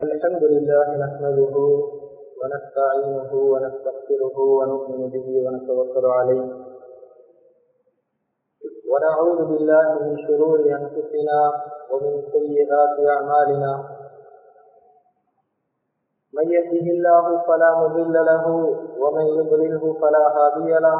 الحمد لله نحمده ونستعينه ونستغفره ونؤمن به ونتوكل عليه ونعوذ بالله من شرور أنفسنا ومن سيئات أعمالنا من يهده الله فلا مضل له ومن يضلله فلا هادي له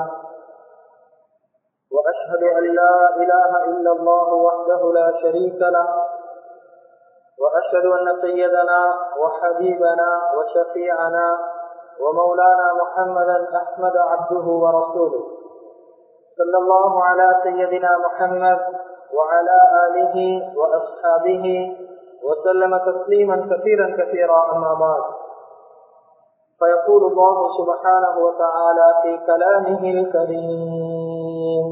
وأشهد أن لا إله إلا الله وحده لا شريك له وأشهد أن سيدنا وحبيبنا وشفيعنا ومولانا محمدا أحمد عبده ورسوله صلى الله على سيدنا محمد وعلى آله وأصحابه وسلم تسليما كثيرا كثيرا أما بعد فيقول الله سبحانه وتعالى في كلامه الكريم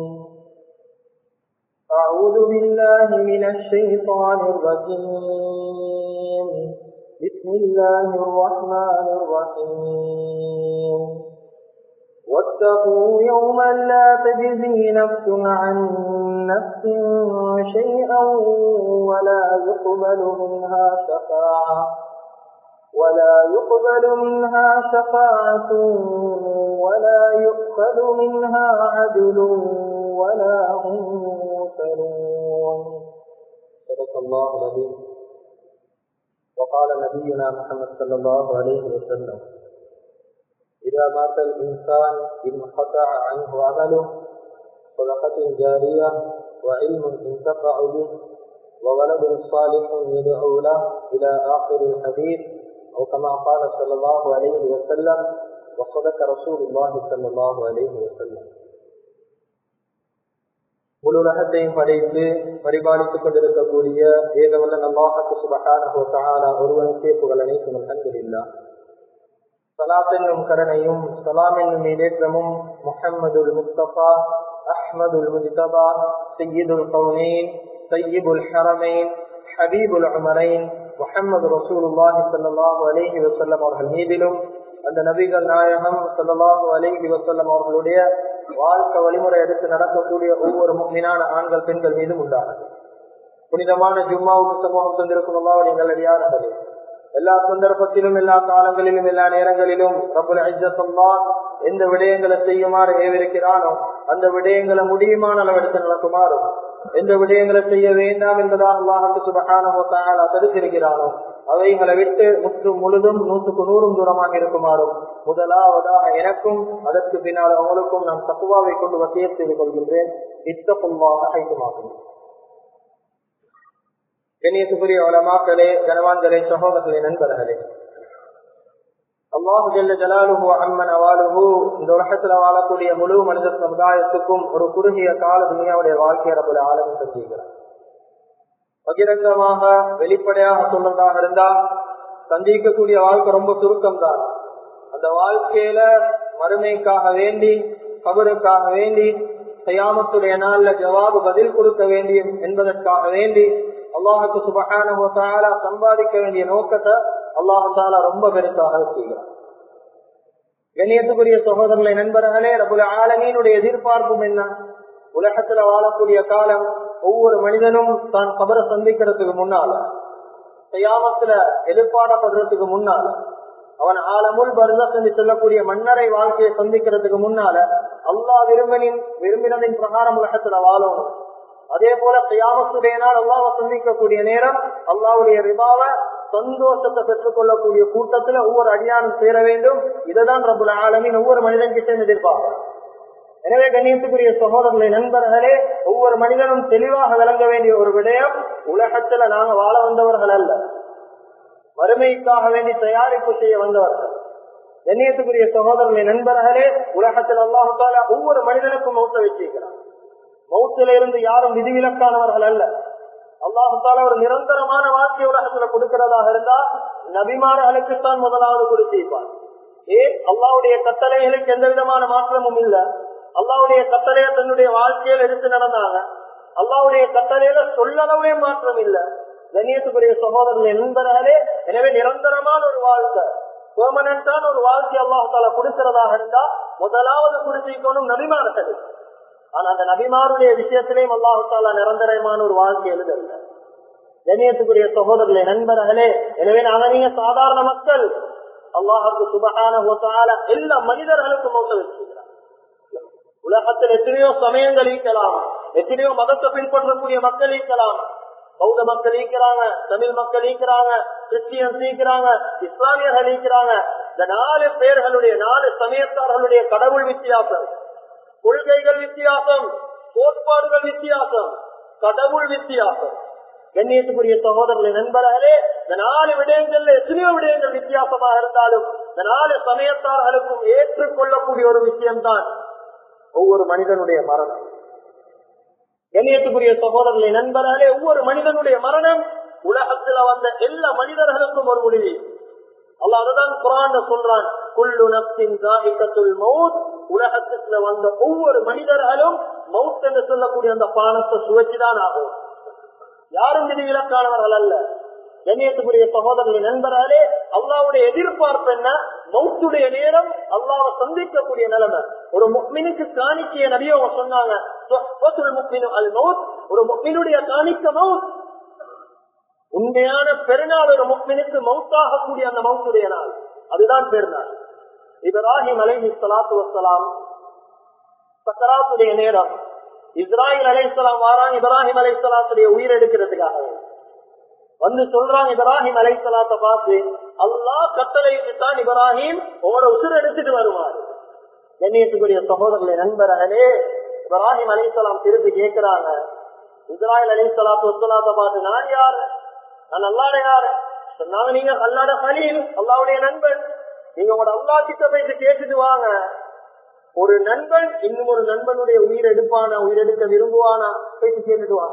أعوذ بالله من الشيطان الرجيم بسم الله الرحمن الرحيم واتقوا يوما لا تجزي نفس عن نفس شيئا ولا يقبل منها شفاعة ولا يقبل منها شفاعة ولا يؤخذ منها عدل ولا هم ينصرون صدق الله العظيم وقال نبينا محمد صلى الله عليه وسلم إذا مات الإنسان انقطع عنه عمله صدقة جارية وعلم ينتفع به وولد صالح يدعو له إلى آخر الحديث أو كما قال صلى الله عليه وسلم وصدق رسول الله صلى الله عليه وسلم முழு உலகத்தையும் படைத்து பரிபாலித்துக் கொண்டிருக்கக்கூடிய ஏகவல்ல நல்லாஹத்து சுபகான ஒருவனுக்கே புகழனை சுமல்கண்டில்லா சலாத் என்னும் கருணையும் சலாம் என்னும் இடேற்றமும் முஹம்மதுல் முஸ்தபா அஹ்மதுல் முஜ்தபா சையீதுல் கவுனேன் சையீபுல் ஹரமைன் ஹபீபுல் அமரைன் முஹம்மது ரசூலுல்லாஹி ஸல்லல்லாஹு அலைஹி வஸல்லம் அவர்கள் மீதிலும் அந்த நபிகள் நாயகம் ஸல்லல்லாஹு அலைஹி வஸல்லம் அவர்களுடைய வாழ்க்கை வழிமுறை எடுத்து நடக்கக்கூடிய ஒவ்வொரு முக்மினான ஆண்கள் பெண்கள் மீதும் உண்டானது புனிதமான ஜும்மாவுக்கு சமூகம் தந்திருக்கும் அல்லாவுடைய நல்லடியார்களே எல்லா சந்தர்ப்பத்திலும் எல்லா காலங்களிலும் எல்லா நேரங்களிலும் ரபுல் ஐஜத்தல்லா எந்த விடயங்களை செய்யுமாறு ஏவிருக்கிறானோ அந்த விடயங்களை முடியுமான அளவெடுத்து நடக்குமாறும் எந்த விடயங்களை செய்ய வேண்டாம் என்பதாக அல்லாஹுக்கு சுபகான தடுத்திருக்கிறானோ அவைகளை விட்டு முற்று முழுதும் நூற்றுக்கு நூறும் தூரமாக இருக்குமாறும் முதலாவதாக எனக்கும் அதற்கு பின்னால் அவங்களுக்கும் நான் தக்குவாவை கொண்டு வசிய செய்து கொள்கின்றேன் இத்தப்புமாக ஐக்கியமாகும் கண்ணியத்துக்குரிய வளமாக்களே கனவான்களே சகோதரர்களே நண்பர்களே அல்லாஹு ஜல்ல ஜலாலுஹு அம்மன் அவாலுஹு இந்த உலகத்துல வாழக்கூடிய முழு மனித சமுதாயத்துக்கும் ஒரு குறுகிய கால துணியாவுடைய வாழ்க்கையை ரபுல ஆளும் செஞ்சுக்கிறார் பகிரங்கமாக வெளிப்படையாக சொல்றதாக இருந்தா சந்திக்கக்கூடிய வாழ்க்கை ரொம்ப சுருக்கம் தான் அந்த வாழ்க்கையில மறுமைக்காக வேண்டி கபருக்காக வேண்டி செய்யாமத்துடைய நாள்ல ஜவாபு பதில் கொடுக்க வேண்டியும் என்பதற்காக வேண்டி அல்லாஹுக்கு சுபகான சம்பாதிக்க வேண்டிய நோக்கத்தை அல்லாஹு தாலா ரொம்ப பெருசாக செய்கிறார் கண்ணியத்துக்குரிய சகோதரர்களை நண்பர்களே ரபுல ஆலமீனுடைய எதிர்பார்ப்பும் என்ன உலகத்துல வாழக்கூடிய காலம் ஒவ்வொரு மனிதனும் தான் கபரை சந்திக்கிறதுக்கு முன்னால செய்யாமத்துல எதிர்பாடப்படுறதுக்கு முன்னால அவன் ஆலமுல் பருதத் என்று சொல்லக்கூடிய மன்னரை வாழ்க்கையை சந்திக்கிறதுக்கு முன்னால அல்லாஹ் விரும்பினின் விரும்பினதின் பிரகாரம் உலகத்துல வாழணும் அதே போல செய்யாமத்துடைய நாள் அல்லாவை சந்திக்கக்கூடிய நேரம் அல்லாவுடைய ரிபாவை சந்தோஷத்தை பெற்றுக் கொள்ளக்கூடிய கூட்டத்துல ஒவ்வொரு அடியானும் சேர வேண்டும் இதுதான் ரபுல் ஆலமின் ஒவ்வொரு மனிதன் கிட்ட எதிர்பார்ப்பார் எனவே கண்ணியத்துக்குரிய சகோதரர்களை நண்பர்களே ஒவ்வொரு மனிதனும் தெளிவாக விளங்க வேண்டிய ஒரு விடயம் உலகத்துல நாங்க வாழ வந்தவர்கள் அல்ல வறுமைக்காக வேண்டி தயாரிப்பு செய்ய வந்தவர்கள் கண்ணியத்துக்குரிய சகோதரர்களை நண்பர்களே உலகத்தில் அல்லாஹால ஒவ்வொரு மனிதனுக்கும் மௌத்த வச்சிருக்கிறார் மௌத்தில இருந்து யாரும் விதிவிலக்கானவர்கள் அல்ல அல்லாஹால ஒரு நிரந்தரமான வாழ்க்கை உலகத்துல கொடுக்கிறதாக இருந்தா நபிமார்களுக்குத்தான் முதலாவது கொடுத்திருப்பார் ஏன் அல்லாவுடைய கட்டளைகளுக்கு எந்த விதமான மாற்றமும் இல்ல அல்லாவுடைய கட்டளைய தன்னுடைய வாழ்க்கையில் எடுத்து நடந்தாங்க அல்லாவுடைய கட்டளையில சொல்லளவே மாற்றம் இல்ல கண்ணியத்துக்குரிய சகோதரர்கள் நண்பர்களே எனவே நிரந்தரமான ஒரு வாழ்க்கை பெர்மனண்டான ஒரு வாழ்க்கை அல்லாஹால கொடுக்கிறதாக இருந்தா முதலாவது குடிசைக்கணும் நபிமார்கள் ஆனா அந்த நபிமாருடைய விஷயத்திலேயும் அல்லாஹால நிரந்தரமான ஒரு வாழ்க்கை எழுதல கண்ணியத்துக்குரிய சகோதரர்களே நண்பர்களே எனவே நாங்க நீங்க சாதாரண மக்கள் அல்லாஹுக்கு சுபகான எல்லா மனிதர்களுக்கும் மௌத்த வச்சிருக்கிறார் உலகத்தில் எத்தனையோ சமயங்கள் ஈக்கலாம் எத்தனையோ மதத்தை பின்பற்றக்கூடிய மக்கள் ஈக்கலாம் பௌத்த மக்கள் ஈக்கிறாங்க தமிழ் மக்கள் ஈக்கிறாங்க கிறிஸ்டியன்ஸ் ஈக்கிறாங்க இஸ்லாமியர்கள் ஈக்கிறாங்க இந்த நாலு பேர்களுடைய நாலு சமயத்தார்களுடைய கடவுள் வித்தியாசம் கொள்கைகள் வித்தியாசம் கோட்பாடுகள் வித்தியாசம் கடவுள் வித்தியாசம் கண்ணியத்துக்குரிய சகோதரர்களை நண்பர்களே இந்த நாலு விடயங்கள்ல எத்தனையோ விடயங்கள் வித்தியாசமாக இருந்தாலும் இந்த நாலு சமயத்தார்களுக்கும் ஏற்றுக்கொள்ளக்கூடிய ஒரு விஷயம்தான் ஒவ்வொரு மனிதனுடைய மரணம் கண்ணியத்துக்குரிய சகோதரர்களை நண்பர்களே ஒவ்வொரு மனிதனுடைய மரணம் உலகத்துல வந்த எல்லா மனிதர்களுக்கும் ஒரு முடிவு அல்ல அதுதான் குரான் சொல்றான் குள்ளு நப்சின் காகிக்கத்துள் மவுத் உலகத்துல வந்த ஒவ்வொரு மனிதர்களும் மவுத் என்று சொல்லக்கூடிய அந்த பானத்தை சுவைச்சுதான் ஆகும் யாரும் விதிவிலக்கானவர்கள் அல்ல கண்ணியத்துக்குரிய சகோதரர்களின் நண்பர்களே அல்லாவுடைய எதிர்பார்ப்பு என்ன மௌத்துடைய நேரம் அல்லாவை சந்திக்கக்கூடிய நிலைமை ஒரு முக்மினுக்கு காணிக்கைய நபிய அவங்க சொன்னாங்க அல் மவுத் ஒரு முக்மினுடைய காணிக்க மவுத் உண்மையான பெருநாள் ஒரு முக்மினுக்கு மவுத்தாகக்கூடிய அந்த மவுத்துடைய நாள் அதுதான் பெருநாள் இப்ராஹிம் அலைஹி சலாத்து வசலாம் சக்கராத்துடைய நேரம் இஸ்ராயில் அலைசலாம் வாராங்க இப்ராஹிம் அலைசலாத்துடைய உயிர் எடுக்கிறதுக்காக வந்து சொல்றாங்க இப்ராஹிம் அலைசலாத்தை பார்த்து அல்லா கட்டளைக்கு தான் இப்ராஹிம் உங்களோட உசுர் எடுத்துட்டு வருவார் கண்ணியத்துக்குரிய சகோதரர்களை நண்பர்களே இப்ராஹிம் அலைசலாம் திருப்பி கேட்கிறாங்க இஸ்ராயல் அலைசலாத்து வசலாத்தை பார்த்து நான் யார் நான் அல்லாட யாரு சொன்னாங்க நீங்க அல்லாட கலீல் அல்லாவுடைய நண்பன் நீங்க உங்களோட அல்லா கிட்ட போயிட்டு கேட்டுட்டு வாங்க ஒரு நண்பன் இன்னும் ஒரு நண்பனுடைய உயிர் எடுப்பானா உயிர் எடுக்க விரும்புவானா போயிட்டு கேட்டுடுவான்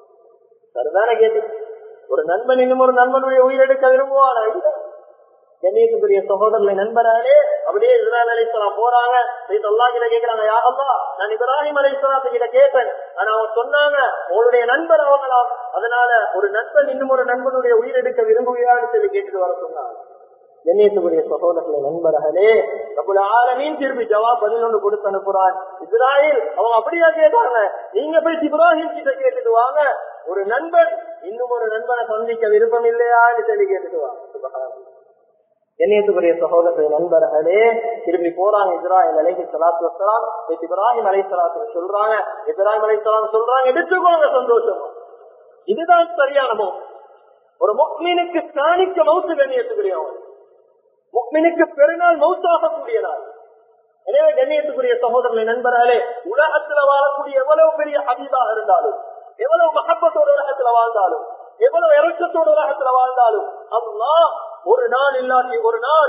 சரிதானே கேட்டு ஒரு நண்பன் இன்னும் ஒரு நண்பனுடைய உயிர் எடுக்க விரும்புவானா இல்ல கண்ணியத்துக்குரிய சகோதரர்களை நண்பராலே அப்படியே இஸ்ராயல் அலிஸ்லாம் போறாங்க அல்லா கிட்ட கேக்குறாங்க யாரல்லா நான் இப்ராஹிம் அலிஸ்லாத்து கிட்ட கேட்டேன் ஆனா அவங்க சொன்னாங்க உங்களுடைய நண்பர் அவங்களாம் அதனால ஒரு நண்பன் இன்னும் ஒரு நண்பனுடைய உயிர் எடுக்க விரும்புகிறான்னு சொல்லி கேட்டுட்டு வர சொன்னாங்க கண்ணியத்துக்குரிய சகோதரர்களை நண்பர்களே நம்மள ஆலமீன் திருப்பி ஜவாப் பதில் ஒன்று கொடுத்து அனுப்புறான் இஸ்ராயல் அவங்க அப்படியா கேட்டாங்க நீங்க போய் இப்ராஹிம் கிட்ட கேட்டுட்டு வாங்க ஒரு நண்பன் இன்னும் ஒரு நண்பனை சந்திக்க விருப்பம் இல்லையான்னு சொல்லி கேட்டுட்டு வாங்க கண்ணியத்துக்குரிய சகோதரர்கள் நண்பர்களே திரும்பி போறாங்க இஸ்ராயல் அலைஹி சலாத்து வசலாம் இப்ராஹிம் அலை சலாத்து சொல்றாங்க இப்ராஹிம் அலை சலாம் சொல்றாங்க எடுத்துக்கோங்க சந்தோஷமா இதுதான் சரியானமோ ஒரு முக்மீனுக்கு காணிக்க மௌத்து கண்ணியத்துக்குரியவன் முக்மினுக்கு பெருநாள் மௌத்தாகக்கூடிய நாள் எனவே கண்ணியத்துக்குரிய சகோதரர்களை நண்பர்களே உலகத்துல வாழக்கூடிய எவ்வளவு பெரிய ஹபீதாக இருந்தாலும் எவ்வளவு மகப்பத்தோட உலகத்துல வாழ்ந்தாலும் எவ்வளவு இறக்கத்தோட உலகத்துல வாழ்ந்தாலும் அல்லா ஒரு நாள் இல்லாட்டி ஒரு நாள்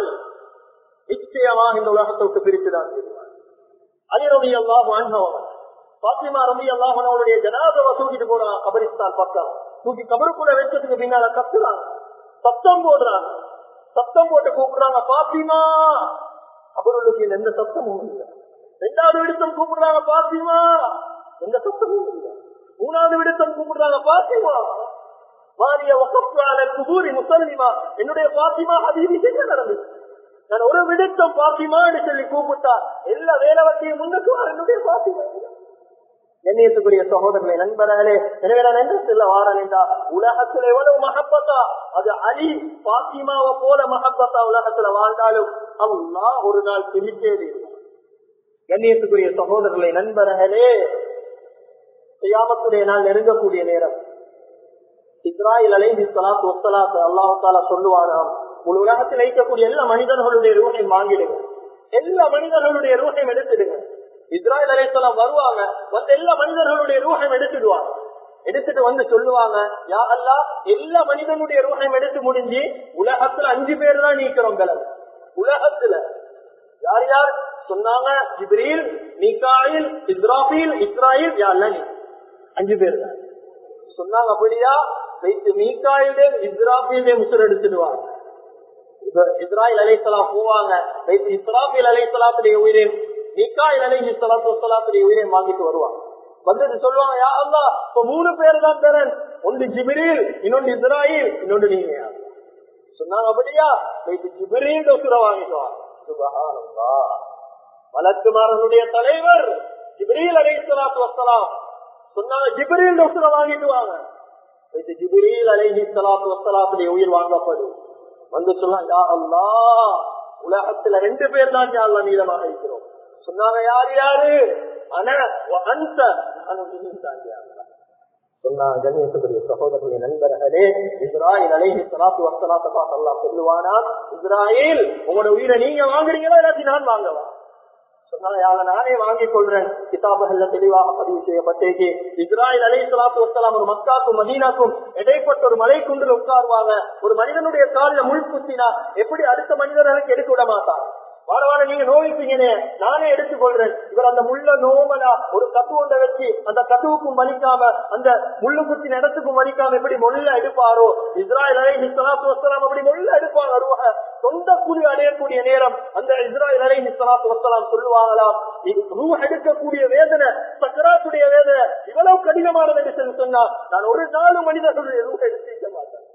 நிச்சயமாக இந்த உலகத்தை விட்டு பிரித்துதான் தீர்வார் அலி ரவி அல்லா வாழ்ந்தவன் பாத்திமா ரவி அல்லாஹன் அவருடைய ஜனாதவை தூக்கிட்டு போறான் கபரிஸ்தான் பக்கம் தூக்கி கபருக்குள்ள வச்சதுக்கு பின்னால கத்துறாங்க சத்தம் போடுறாங்க சத்தம் போட்டு கூப்பிடுறாங்க பாத்திமா அவர்களுக்கு எந்த சத்தமும் இல்லை ரெண்டாவது விடுத்தம் கூப்பிடுறாங்க பாத்திமா எந்த சத்தமும் இல்லை மூணாவது விடுத்தம் கூப்பிடுறாங்க பாத்திமா மாறிய வசப்பால குபூரி முசல்லிமா என்னுடைய பாத்திமா அது என்ன நடந்துச்சு நான் ஒரு விடுத்தம் பாத்திமான்னு சொல்லி கூப்பிட்டா எல்லா வேலைவத்தையும் முன்னுக்கு என்னுடைய பாத்திமா கண்ணியத்துக்குரிய சகோதரர்களை நண்பர்களே எனவே நான் என்ன சொல்ல வாரேன்டா உலகத்துல எவ்வளவு மகப்பத்தா அது அலி பாத்திமாவை போல மகப்பத்தா உலகத்துல வாழ்ந்தாலும் அல்லா ஒரு நாள் பிரிச்சே கண்ணியத்துக்குரிய சகோதரர்களை நண்பர்களே செய்யாமத்துடைய நாள் நெருங்கக்கூடிய நேரம் இஸ்ராயில் அலை சலாத்து ஒத்தலாத்து அல்லாஹால சொல்லுவானாம் உன் உலகத்தில் வைக்கக்கூடிய எல்லா மனிதர்களுடைய ரூஹையும் வாங்கிடுங்க எல்லா மனிதர்களுடைய ரூஹையும் எடுத்துடுங்க இஸ்ராயல் அலைசலாம் வருவாங்க வந்து எல்லா மனிதர்களுடைய ரூஹம் எடுத்துடுவாங்க எடுத்துட்டு வந்து சொல்லுவாங்க யா அல்லா எல்லா மனிதனுடைய ரூஹம் எடுத்து முடிஞ்சு உலகத்துல அஞ்சு பேர் தான் நீக்கிறோம் கலம் உலகத்துல யார் யார் சொன்னாங்க ஜிப்ரீல் நிகாயில் இஸ்ராபில் இஸ்ராயில் யாழ்ல நீ அஞ்சு பேர் தான் சொன்னாங்க அப்படியா வைத்து மீக்காயிலே இஸ்ராபிலே முசர் எடுத்துடுவாங்க இஸ்ராயில் அலைசலாம் போவாங்க வைத்து இஸ்ராபில் அலைசலாத்துடைய உயிரை நிக்காயில் அலைஹி சலாத்து வசலாத்துடைய உயிரை வாங்கிட்டு வருவாங்க வந்துட்டு சொல்லுவாங்க யா அல்லா இப்ப மூணு பேர் தான் தரேன் ஒன்று ஜிபிரில் இன்னொன்று இஸ்ராயில் இன்னொன்று நீங்க சொன்னாங்க அப்படியா ஜிபிரில் உசுர வாங்கிட்டு வாங்க சுபஹானல்லா வழக்குமாரனுடைய தலைவர் ஜிபிரில் அலை சலாத்து வசலாம் சொன்னாங்க ஜிபிரில் உசுர வாங்கிட்டு வாங்க ஜிபிரீல் அலைஹி ஸலாத்து வஸ்ஸலாத்துடைய உயிர் வாங்கப்படும் வந்து சொல்லலாம் யா அல்லாஹ் உலகத்துல ரெண்டு பேர் தான் யா அல்லாஹ் நீளமாக இருக்கிறோம் சொன்னாங்க யார் யாரு அன வ அன்த நானும் நீயும் தான் யா அல்லாஹ் சொன்னாங்க கண்ணியத்துக்குரிய சகோதரர்களுடைய நண்பர்களே இஸ்ராயில் அலைஹி ஸலாத்து வஸ்ஸலாத்தை பார்த்து அல்லாஹ் சொல்லுவானா இஸ்ராயில் உங்களோட உயிரை நீங்க வாங்குறீங்களா இல்லாட்டி நான் வாங்கவா சொன்னாங்க நானே வாங்கிக் கொள்றேன் கிதாபுகள்ல தெளிவாக பதிவு செய்யப்பட்டேக்கு இஸ்ராயல் அலி சலாத்து வசலாம் ஒரு மக்காக்கும் மதீனாக்கும் இடைப்பட்ட ஒரு மலை குன்றில் உட்காருவாங்க ஒரு மனிதனுடைய காலில் முள் குத்தினா எப்படி அடுத்த மனிதர்களுக்கு எடுக்க விட மாட்டான் வாட வாட நீங்க நோயிப்பீங்கன்னு நானே எடுத்துக்கொள்றேன் இவர் அந்த முள்ள நோமலா ஒரு கத்து ஒன்றை வச்சு அந்த கத்துவுக்கும் மலிக்காம அந்த முள்ளு குத்தி இடத்துக்கும் மலிக்காம எப்படி மொல்ல எடுப்பாரோ இஸ்ராயல் அலை சலாத்து வசலாம் அப்படி மொல்ல எடுப்பாங்க வருவாங்க சொந்த கூலி அடையக்கூடிய நேரம் அந்த இஸ்ராயல் அலை சலாத்து வசலாம் சொல்லுவாங்களாம் ரூ எடுக்கக்கூடிய வேதனை சக்கராத்துடைய வேதனை இவ்வளவு கடினமானது என்று சொல்லி சொன்னா நான் ஒரு நாலு மனிதர்களுடைய ரூ எடுத்து மாட்டேன்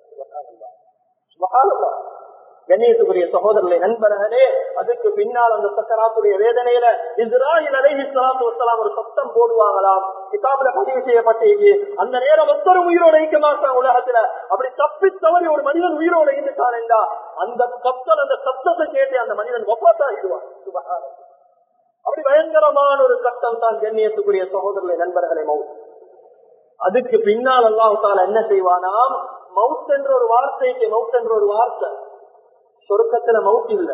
சுபஹானல்லாஹ். கண்ணியத்துக்குரிய சகோதரர்களை நண்பர்களே அதுக்கு பின்னால் அந்த சக்கராத்துடைய வேதனையில இஸ்ராயில் அலைஹி ஸலாத்து வஸலாம் ஒரு சத்தம் போடுவாங்களாம் கிதாபுல பதிவு செய்யப்பட்டது அந்த நேரம் ஒருத்தரும் உயிரோட இருக்க மாட்டாங்க உலகத்துல அப்படி தப்பி தவறி ஒரு மனிதன் உயிரோட இருந்துட்டான் என்றா அந்த சத்தம் அந்த சத்தத்தை கேட்டு அந்த மனிதன் ஒப்பத்தாகிடுவான் சுபஹானல்லாஹ். அப்படி பயங்கரமான ஒரு கட்டம் தான் கண்ணியத்துக்குரிய சகோதரர்களை நண்பர்களை மவுத் அதுக்கு பின்னால் அல்லாஹு தாலா என்ன செய்வானாம் மவுத் என்ற ஒரு வார்த்தைக்கு மவுத் என்ற ஒரு வார்த்தை சொர்க்கத்துல மவுத் இல்ல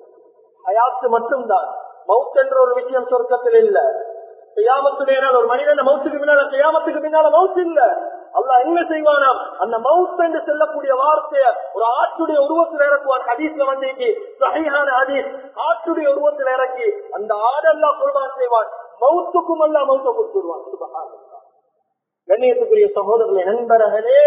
ஹயாத்து மட்டும்தான் மவுத் என்ற ஒரு விஷயம் சொர்க்கத்தில் இல்ல செய்யாமத்துடைய நாள் ஒரு மனிதன் மவுத்துக்கு பின்னால செய்யாமத்துக்கு பின்னால மவுத் இல்ல அல்லாஹ் என்ன செய்வானாம் அந்த மவுத் என்று சொல்லக்கூடிய வார்த்தைய ஒரு ஆட்டுடைய உருவத்தில் இறக்குவான் ஹதீஸ்ல வந்து சகையான ஹதீஸ் ஆட்டுடைய உருவத்தில் இறக்கி அந்த ஆடெல்லாம் குர்பான் செய்வான் மவுத்துக்கும் அல்ல மவுத்த கொடுத்துருவான் சுபஹானல்லாஹ். கண்ணியத்துக்குரிய சகோதரர்களே நண்பர்களே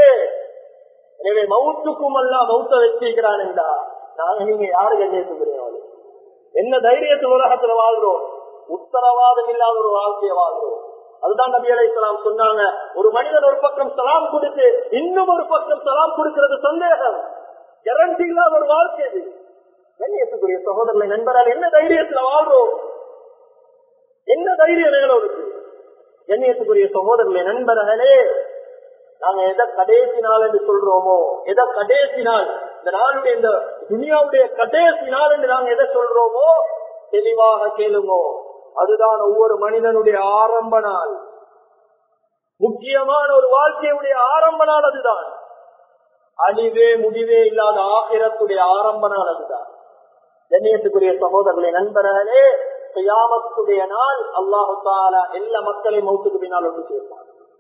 எனவே மவுத்துக்கும் அல்ல மவுத்த வச்சிருக்கிறான் என்றா நாங்க நீங்க யாரு கண்ணியத்துக்குரியவர்கள் என்ன தைரியத்தில் உலகத்துல வாழ்றோம் உத்தரவாதம் இல்லாத ஒரு வாழ்க்கையை வாழ்றோம் அதுதான் நபி அலை சொன்னாங்க ஒரு மனிதன் ஒரு பக்கம் சலாம் கொடுத்து இன்னும் ஒரு பக்கம் சலாம் கொடுக்கிறது சந்தேகம் கேரண்டி இல்லாத ஒரு வாழ்க்கை இது கண்ணியத்துக்குரிய சகோதரர்களை நண்பரால் என்ன தைரியத்துல வாழ்றோம் என்ன தைரியம் எங்களுக்கு கண்ணியத்துக்குரிய சகோதரர்களை நண்பர்களே நாங்க எதை கடைசி நாள் என்று சொல்றோமோ எதை கடைசி நாள் இந்த நாளுடைய இந்த துனியாவுடைய கடைசி நாள் என்று நாங்க எதை சொல்றோமோ தெளிவாக கேளுங்கோ அதுதான் ஒவ்வொரு மனிதனுடைய ஆரம்ப நாள் முக்கியமான ஒரு வாழ்க்கையுடைய ஆரம்ப நாள் அதுதான் அழிவே முடிவே இல்லாத ஆகிரத்துடைய ஆரம்ப நாள் அதுதான் கண்ணியத்துக்குரிய சகோதரர்களே நண்பர்களே கியாமத்துடைய நாள் அல்லாஹு தாலா எல்லா மக்களையும் மௌத்துக்கு பின்னால் ஒன்று சேர்ப்பார்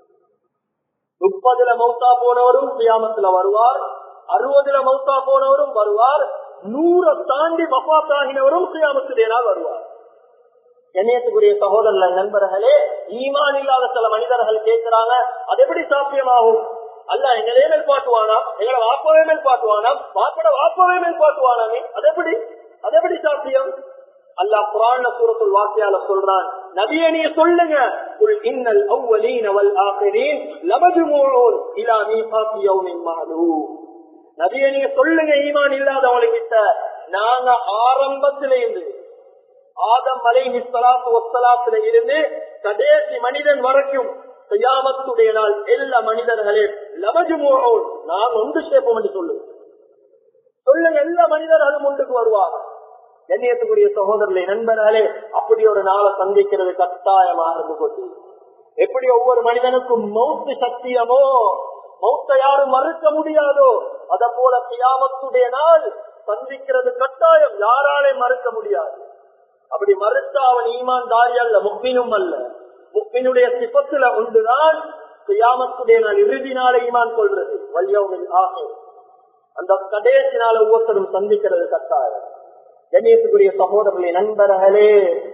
முப்பதுல மௌத்தா போனவரும் கியாமத்துல வருவார் அறுபதுல மௌத்தா போனவரும் வருவார் நூற தாண்டி மப்பாத்தாகினவரும் கியாமத்துடைய நாள் வருவார் கண்ணியத்துக்குரிய சகோதரர்கள் நண்பர்களே ஈமான் இல்லாத சில மனிதர்கள் கேட்கிறாங்க அது எப்படி சாத்தியமாகும் அல்ல எங்களே மேல் பாட்டுவானா எங்களை வாப்பவே மேல் பாட்டுவானா வாப்பட வாப்பவே மேல் பாட்டுவானாமே அது எப்படி அது எப்படி சாத்தியம் அல்லாஹ் குரான் சூரத்துல் வாக்கியால சொல்றான் நபியே நீங்க சொல்லுங்க குல் இன்னல் அவ்வலீன வல் ஆகிரீன் லமஜ்மூன் இலா மீகாத்தி யௌமின் மஅலூம் நபியே நீங்க சொல்லுங்க ஈமான் இல்லாதவங்க நாங்க ஆரம்பத்தில இருந்து ஆதம் மலை நிஸ்வலாத்து ஒத்தலாத்துல இருந்து கடைசி மனிதன் வரைக்கும் செய்யாமத்துடைய நாள் எல்லா மனிதர்களே லமஜுமோன் நான் ஒன்று சேர்ப்போம் என்று சொல்லுங்க சொல்லுங்க எல்லா மனிதர்களும் ஒன்றுக்கு வருவாங்க கண்ணியத்துக்குரிய சகோதரர்களே நண்பர்களே அப்படி ஒரு நாளை சந்திக்கிறது கட்டாயமா இருந்து கொண்டு எப்படி ஒவ்வொரு மனிதனுக்கும் மௌத்து சத்தியமோ மௌத்த யாரும் மறுக்க முடியாதோ அத போல கியாமத்துடைய நாள் சந்திக்கிறது கட்டாயம் யாராலே மறுக்க முடியாது அப்படி மறுத்த அவன் ஈமான் தாரி அல்ல முக்மினும் அல்ல முக்மினுடைய சிப்பத்துல ஒன்றுதான் கியாமத்துடைய நாள் இறுதி நாளை ஈமான் கொள்றது வல்யவில் ஆகும் அந்த கடைசி நாளை ஒவ்வொருத்தரும் சந்திக்கிறது கட்டாயம் கண்ணியத்துக்குரிய சகோதரர்களே நண்பர்களே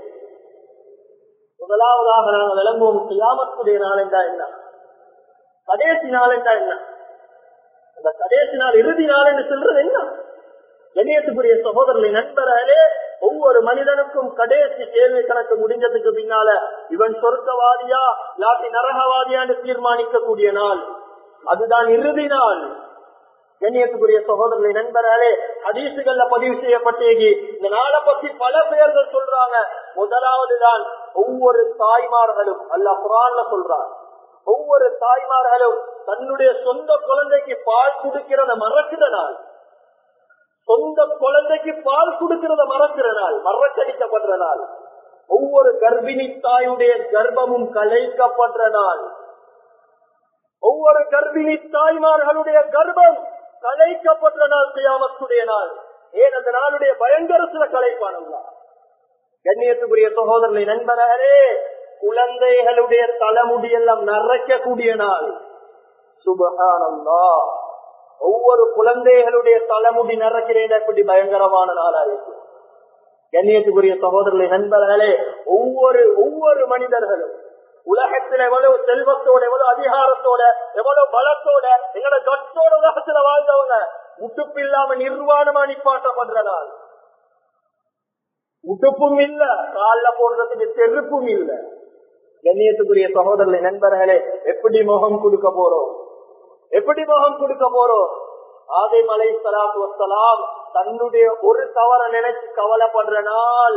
முதலாவதாக நாங்கள் விளங்குவோம் கியாமத்துடைய நாள் என்றா என்ன கடைசி நாள் என்றா என்ன அந்த கடைசி நாள் இறுதி நாள் என்று சொல்றது என்ன கண்ணியத்துக்குரிய சகோதரர்களை நண்பர்களே ஒவ்வொரு மனிதனுக்கும் கடைசி கேள்வி கணக்கு முடிஞ்சதுக்கு பின்னால இவன் சொர்க்கவாதியா இல்லாட்டி நரகவாதியான்னு தீர்மானிக்கக்கூடிய நாள் அதுதான் இறுதி நாள் கண்ணியத்துக்குரிய சகோதரர்களை நண்பர்களே ஹதீசுகள்ல பதிவு செய்யப்பட்டேகி இந்த நாளை பத்தி பல பேர்கள் சொல்றாங்க முதலாவது தான் ஒவ்வொரு தாய்மார்களும் அல்ல குரான்ல சொல்றார் ஒவ்வொரு தாய்மார்களும் தன்னுடைய சொந்த குழந்தைக்கு பால் கொடுக்கிறத மறக்கிற நாள் சொந்த குழந்தைக்கு பால் கொடுக்கிறத மறக்கிற நாள் மறக்கடிக்கப்படுற நாள் ஒவ்வொரு கர்ப்பிணி தாயுடைய கர்ப்பமும் கலைக்கப்படுற நாள் ஒவ்வொரு கர்ப்பிணி தாய்மார்களுடைய கர்ப்பம் கலைக்கப்படுற நாள் செய்யாமத்துடைய நாள் ஏன் அந்த நாளுடைய பயங்கர சில கலைப்பானங்களா கண்ணியத்துக்குரிய சகோதரனை நண்பர்களே குழந்தைகளுடைய தலைமுடியெல்லாம் நரைக்கக்கூடிய நாள் சுபகானந்தா ஒவ்வொரு குழந்தைகளுடைய தலைமுடி நரைக்கிறேன் எப்படி பயங்கரமான நாளா இருக்கு கண்ணியத்துக்குரிய சகோதரர்களை நண்பர்களே ஒவ்வொரு ஒவ்வொரு மனிதர்களும் உலகத்தில் எவ்வளவு செல்வத்தோட எவ்வளவு அதிகாரத்தோட எவ்வளவு பலத்தோட எங்களோட கட்டோட உலகத்துல வாழ்ந்தவங்க உட்டுப்பு இல்லாம நிர்வாணமா நிப்பாட்டப்படுற நாள் உடுப்பும் இல்ல கால போடுறதுக்கு செருப்பும் இல்ல கண்ணியத்துக்குரிய சகோதரர்களை நண்பர்களே எப்படி முகம் கொடுக்க போறோம் எப்படி முகம் கொடுக்க போறோம் ஆதை மலை சலாத்து வசலாம் தன்னுடைய ஒரு தவற நினைச்சு கவலைப்படுற நாள்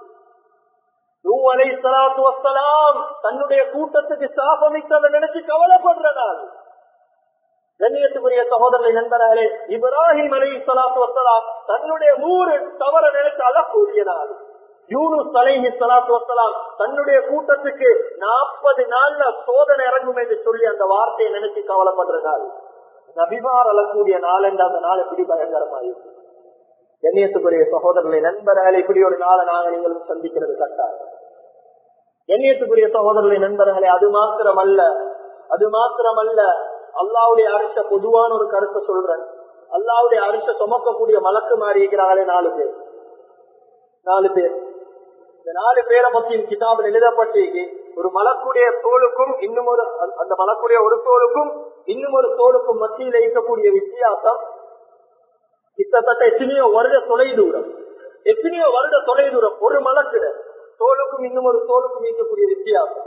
அலை சலாத்து வசலாம் தன்னுடைய கூட்டத்துக்கு சாபமித்ததை நினைச்சு கவலைப்படுற நாள் கண்ணியத்துக்குரிய சகோதரர்களை நண்பர்களே இப்ராஹிம் அலி சலாத்து வசலாம் தன்னுடைய நூறு தவற நினைத்து அழக்கூடிய நாள் யூனுஸ் அலைஹி சலாத்து வசலாம் தன்னுடைய கூட்டத்துக்கு நாற்பது நாள்ல சோதனை இறங்கும் என்று சொல்லி அந்த வார்த்தையை நினைச்சு கவலைப்படுற நாள் நபிமார் அழக்கூடிய நாள் என்று அந்த நாள் எப்படி பயங்கரமாயிருக்கு கண்ணியத்துக்குரிய சகோதரர்களை நண்பர்கள் இப்படி ஒரு நாளை நாங்க நீங்களும் சந்திக்கிறது கட்டாயம் கண்ணியத்துக்குரிய சகோதரர்களை நண்பர்களே அது மாத்திரம் அல்ல அது மாத்திரம் அல்ல அல்லாவுடைய அரச பொதுவான ஒரு கருத்தை சொல்றேன் அல்லாவுடைய அரச சுமக்கக்கூடிய மலக்கு மாறி இருக்கிறாங்களே நாலு பேர் நாலு பேர் இந்த நாலு பேரை பத்தி கிதாபில் எழுதப்பட்டிருக்கு ஒரு மலக்குடைய தோலுக்கும் இன்னும் ஒரு அந்த மலக்குடைய ஒரு தோலுக்கும் இன்னும் ஒரு தோலுக்கும் மத்தியில் இருக்கக்கூடிய வித்தியாசம் கிட்டத்தட்ட எத்தனையோ வருட தொலை தூரம் எத்தனையோ வருட தொலை தூரம் ஒரு மலக்குட தோலுக்கும் இன்னும் ஒரு தோலுக்கும் இருக்கக்கூடிய வித்தியாசம்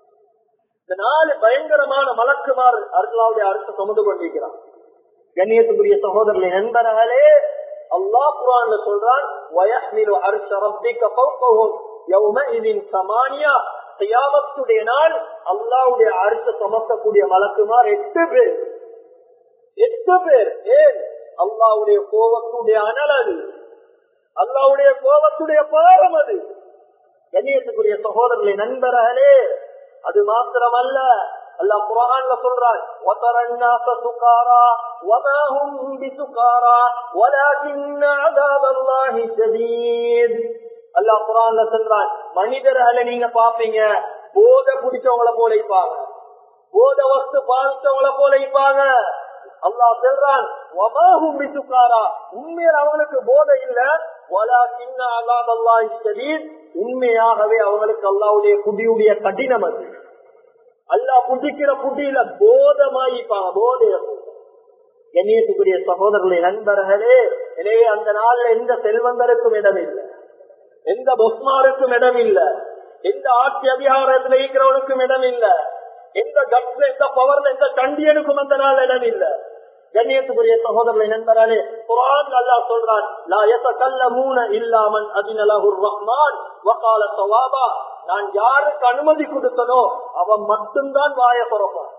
இந்த நாலு பயங்கரமான மலக்குமார் அருளாவுடைய அரசு சுமந்து கொண்டிருக்கிறான் கண்ணியத்துக்குரிய சகோதரர்களை நண்பர்களே அல்லாஹ் குரான்ல சொல்றான் வயஸ்மிரு அரிச ரப்பிக்க பௌகவும் யௌமஇதின் சமானியா கியாமத்துடைய நாள் அல்லாவுடைய அரச சுமக்கக்கூடிய மலக்குமார் எட்டு பேர் எட்டு பேர் ஏன் அல்லாவுடைய கோபத்துடைய அனல் அது அல்லாவுடைய கோபத்துடைய பாரம் அது கண்ணியத்துக்குரிய சகோதரர்களை நண்பர்களே அது மாத்திரமல்ல அல்லாஹ் குரான்ல சொல்றான் وَتَرَ النَّاسَ سُكَارَى وَمَا هُمْ بِسُكَارَى وَلَكِنَّ عَذَابَ اللَّهِ شَدِيدٌ அல்லாஹ் குரான்ல சொல்றான் மனிதர்களை நீங்க பாப்பீங்க போதை குடிச்சவங்கள போல இருப்பாங்க போத வஸ்து பாதிச்சவங்கள போல இருப்பாங்க அல்லாஹ் சொல்றான் வமாஹும் பிசுக்காரா உண்மையில் அவங்களுக்கு போதை இல்ல வலாக்கின்ன அல்லாஹ் அல்லாஹ் ஷதீத் உண்மையாகவே அவங்களுக்கு அல்லாவுடைய குடியுடைய கடினம் அது அல்லாஹ் புதிக்கிற புடியில போதமாயிப்பாங்க போதைய கண்ணியத்துக்குரிய சகோதரர்களை நண்பர்களே எனவே அந்த நாள்ல எந்த செல்வந்தருக்கும் இடம் இல்லை எந்த பொஸ்மாருக்கும் இடம் இல்ல எந்த ஆட்சி அதிகாரத்தில் இருக்கிறவனுக்கும் இடம் இல்ல எந்த கப்ல எந்த பவர்ல எந்த கண்டியனுக்கும் அந்த நாள் இடம் இல்ல கண்ணியத்துக்குரிய சகோதரர்களை நண்பராலே குரான் அல்லாஹ் சொல்றான் லா யதகல்லமூன இல்லாமன் அதினலஹுர் ரஹ்மான் வகால ஸவாபா நான் யாருக்கு அனுமதி கொடுத்தனோ அவன் மட்டும்தான் வாய துறப்பான்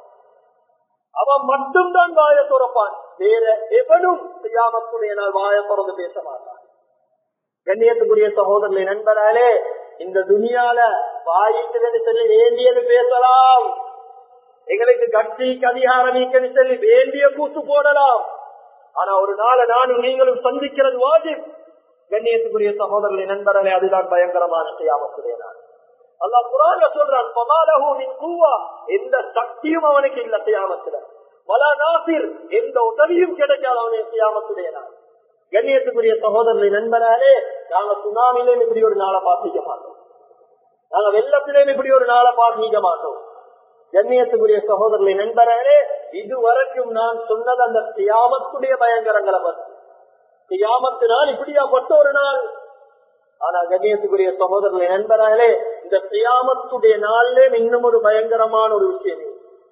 அவன் மட்டும்தான் வாய துறப்பான் வேற எவனும் செய்யாமத்துடைய நாள் வாய திறந்து பேச மாட்டான் கண்ணியத்துக்குரிய சகோதரர்களை நண்பராலே இந்த துனியால வாயிட்டு சொல்லி வேண்டியது பேசலாம் எங்களுக்கு கட்சிக்கு அதிகாரம் நீக்கன்னு சொல்லி வேண்டிய கூத்து போடலாம் ஆனா ஒரு நாளை நானும் நீங்களும் சந்திக்கிறது வாஜிப் கண்ணியத்துக்குரிய சகோதரர்களை நண்பர்களே அதுதான் பயங்கரமான செய்யாமத்துடைய நாள் அல்லா குரான்ல சொல்றான் பமாலஹூனின் கூவா எந்த சக்தியும் அவனுக்கு இல்ல செய்யாமத்துல பல நாசிர் எந்த உதவியும் கிடைக்காத அவனுக்கு செய்யாமத்துடைய நாள் கண்ணியத்துக்குரிய சகோதரர்களை நண்பராலே நாங்க சுனாமிலே இப்படி ஒரு நாளை பார்த்திக்க மாட்டோம் நாங்க வெள்ளத்திலே இப்படி ஒரு நாளை பார்த்திக்க மாட்டோம் கண்ணியத்துக்குரிய சகோதரர்களை நண்பர்களே இதுவரைக்கும் நான் சொன்னது அந்த தியாமத்துடைய பயங்கரங்களை பற்றி தியாமத்தினால் இப்படியாப்பட்ட ஒரு நாள் ஆனா கண்ணியத்துக்குரிய சகோதரர்களை நண்பர்களே இந்த தியாமத்துடைய நாளிலே இன்னும் ஒரு பயங்கரமான ஒரு விஷயம்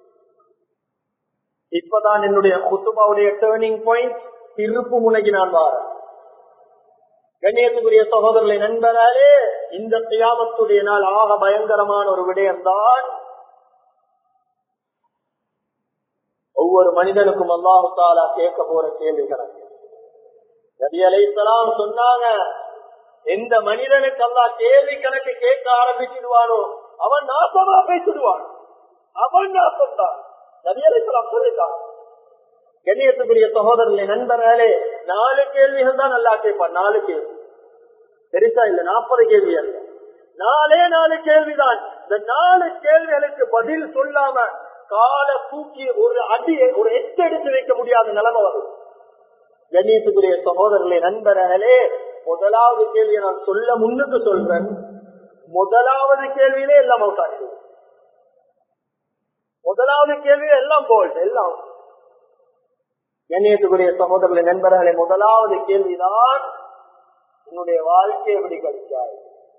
இப்பதான் என்னுடைய குத்துபாவுடைய டேர்னிங் பாயிண்ட் திருப்பு முனைக்கு நான் வாரேன் கண்ணியத்துக்குரிய சகோதரர்களை நண்பராலே இந்த தியாமத்துடைய நாள் ஆக பயங்கரமான ஒரு விடயம்தான் ஒவ்வொரு மனிதனுக்கும் அல்லாஹு தாலா கேட்க போற கேள்வி கணக்கு நபி அலைசலாம் சொன்னாங்க எந்த மனிதனுக்கு அல்லா கேள்வி கணக்கு கேட்க ஆரம்பிச்சிடுவானோ அவன் நாசமா பேசிடுவான் அவன் நாசம் தான் நபி அலைசலாம் சொல்லிட்டான் கண்ணியத்துக்குரிய சகோதரர்களே நண்பர்களே நாலு கேள்விகள் தான் நல்லா கேட்பான் நாலு கேள்வி பெருசா இல்ல நாற்பது கேள்வி அல்ல நாலே நாலு கேள்விதான் இந்த நாலு கேள்விகளுக்கு பதில் சொல்லாம கால தூக்கி ஒரு அடியை ஒரு எட்டு எடுத்து வைக்க முடியாத நிலைமை வரும் கண்ணியத்துக்குரிய சகோதரர்களே நண்பர்களே முதலாவது கேள்வியை நான் சொல்ல முன்னுக்கு சொல்றேன் முதலாவது கேள்வியிலே எல்லாம் அவுட் ஆகிடும் முதலாவது கேள்வி எல்லாம் போல்ட் எல்லாம் கண்ணியத்துக்குரிய சகோதரர்களே நண்பர்களே முதலாவது கேள்விதான் உன்னுடைய வாழ்க்கையை எப்படி கழிச்சாய்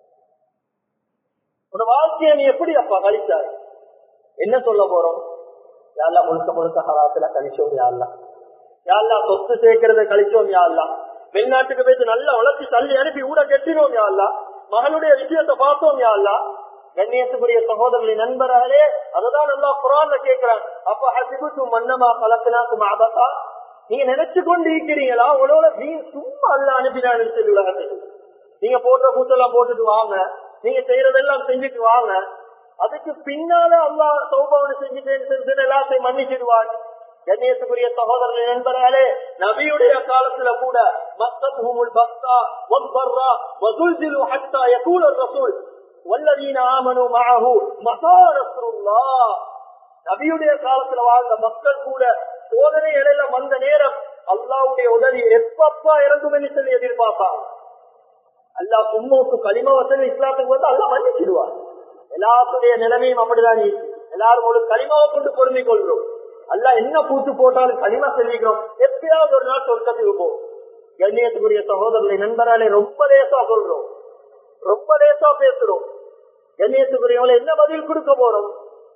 உன் வாழ்க்கையை நீ எப்படி அப்பா கழிச்சாய் என்ன சொல்ல போறோம் யாழ்லா முழுக்க முழுக்க ஹராத்துல கழிச்சோம் யாழ்லா யாழ்லா சொத்து சேர்க்கறத கழிச்சோம் யாழ்லா வெளிநாட்டுக்கு போயிட்டு நல்லா உழைச்சி தள்ளி அனுப்பி ஊட கெட்டினோம் யாழ்லா மகளுடைய விஷயத்தை பார்த்தோம் யாழ்லா கண்ணியத்துக்குரிய சகோதரர்களின் நண்பர்களே அததான் நல்லா குரான்ல கேட்கிறான் அப்ப ஹசிபுத்து மன்னமா கலக்கினாக்கும் ஆபத்தா நீங்க நினைச்சு கொண்டு இருக்கிறீங்களா உங்களோட நீ சும்மா அல்ல அனுப்பினான்னு சொல்லி உலகத்துக்கு நீங்க போட்ட கூட்டெல்லாம் போட்டுட்டு வாங்க நீங்க செய்யறதெல்லாம் செஞ்சுட்டு வாங்க அதுக்கு பின்னால அல்லா சௌபவனை செஞ்சுட்டு எல்லாத்தையும் மன்னிச்சிடுவான் கண்ணியத்துக்குரிய சகோதரர்கள் நண்பர்களே நபியுடைய காலத்துல கூட மஸ்தபுமுல் பக்தா வம்பர்ரா வதுல்ஜிலு ஹத்தா யகூல ரசூல் வல்லதீன ஆமனு மஅஹு மஸா நஸ்ருல்லாஹ் நபியுடைய காலத்துல வாழ்ந்த மக்கள் கூட சோதனை இடையில வந்த நேரம் அல்லாவுடைய உதவி எப்பப்பா இறங்கும் என்று சொல்லி எதிர்பார்ப்பாங்க அல்லா சும்மோக்கு களிம வசதி இஸ்லாத்துக்கு வந்து அல்லா மன்னிச்சிடுவார் எல்லாத்துடைய நிலைமையும் அப்படிதான் எல்லாரும் ஒரு களிமாவை கொண்டு பொருந்திக் கொள்றோம் அல்ல என்ன பூத்து போட்டாலும் களிமா செல்லிக்கிறோம் எப்பயாவது ஒரு நாள் சொர்க்கத்துக்கு போ கண்ணியத்துக்குரிய சகோதரர்களை நண்பராலே ரொம்ப லேசா சொல்றோம் ரொம்ப லேசா பேசுறோம் கண்ணியத்துக்குரியவங்களை என்ன பதில் கொடுக்க போறோம்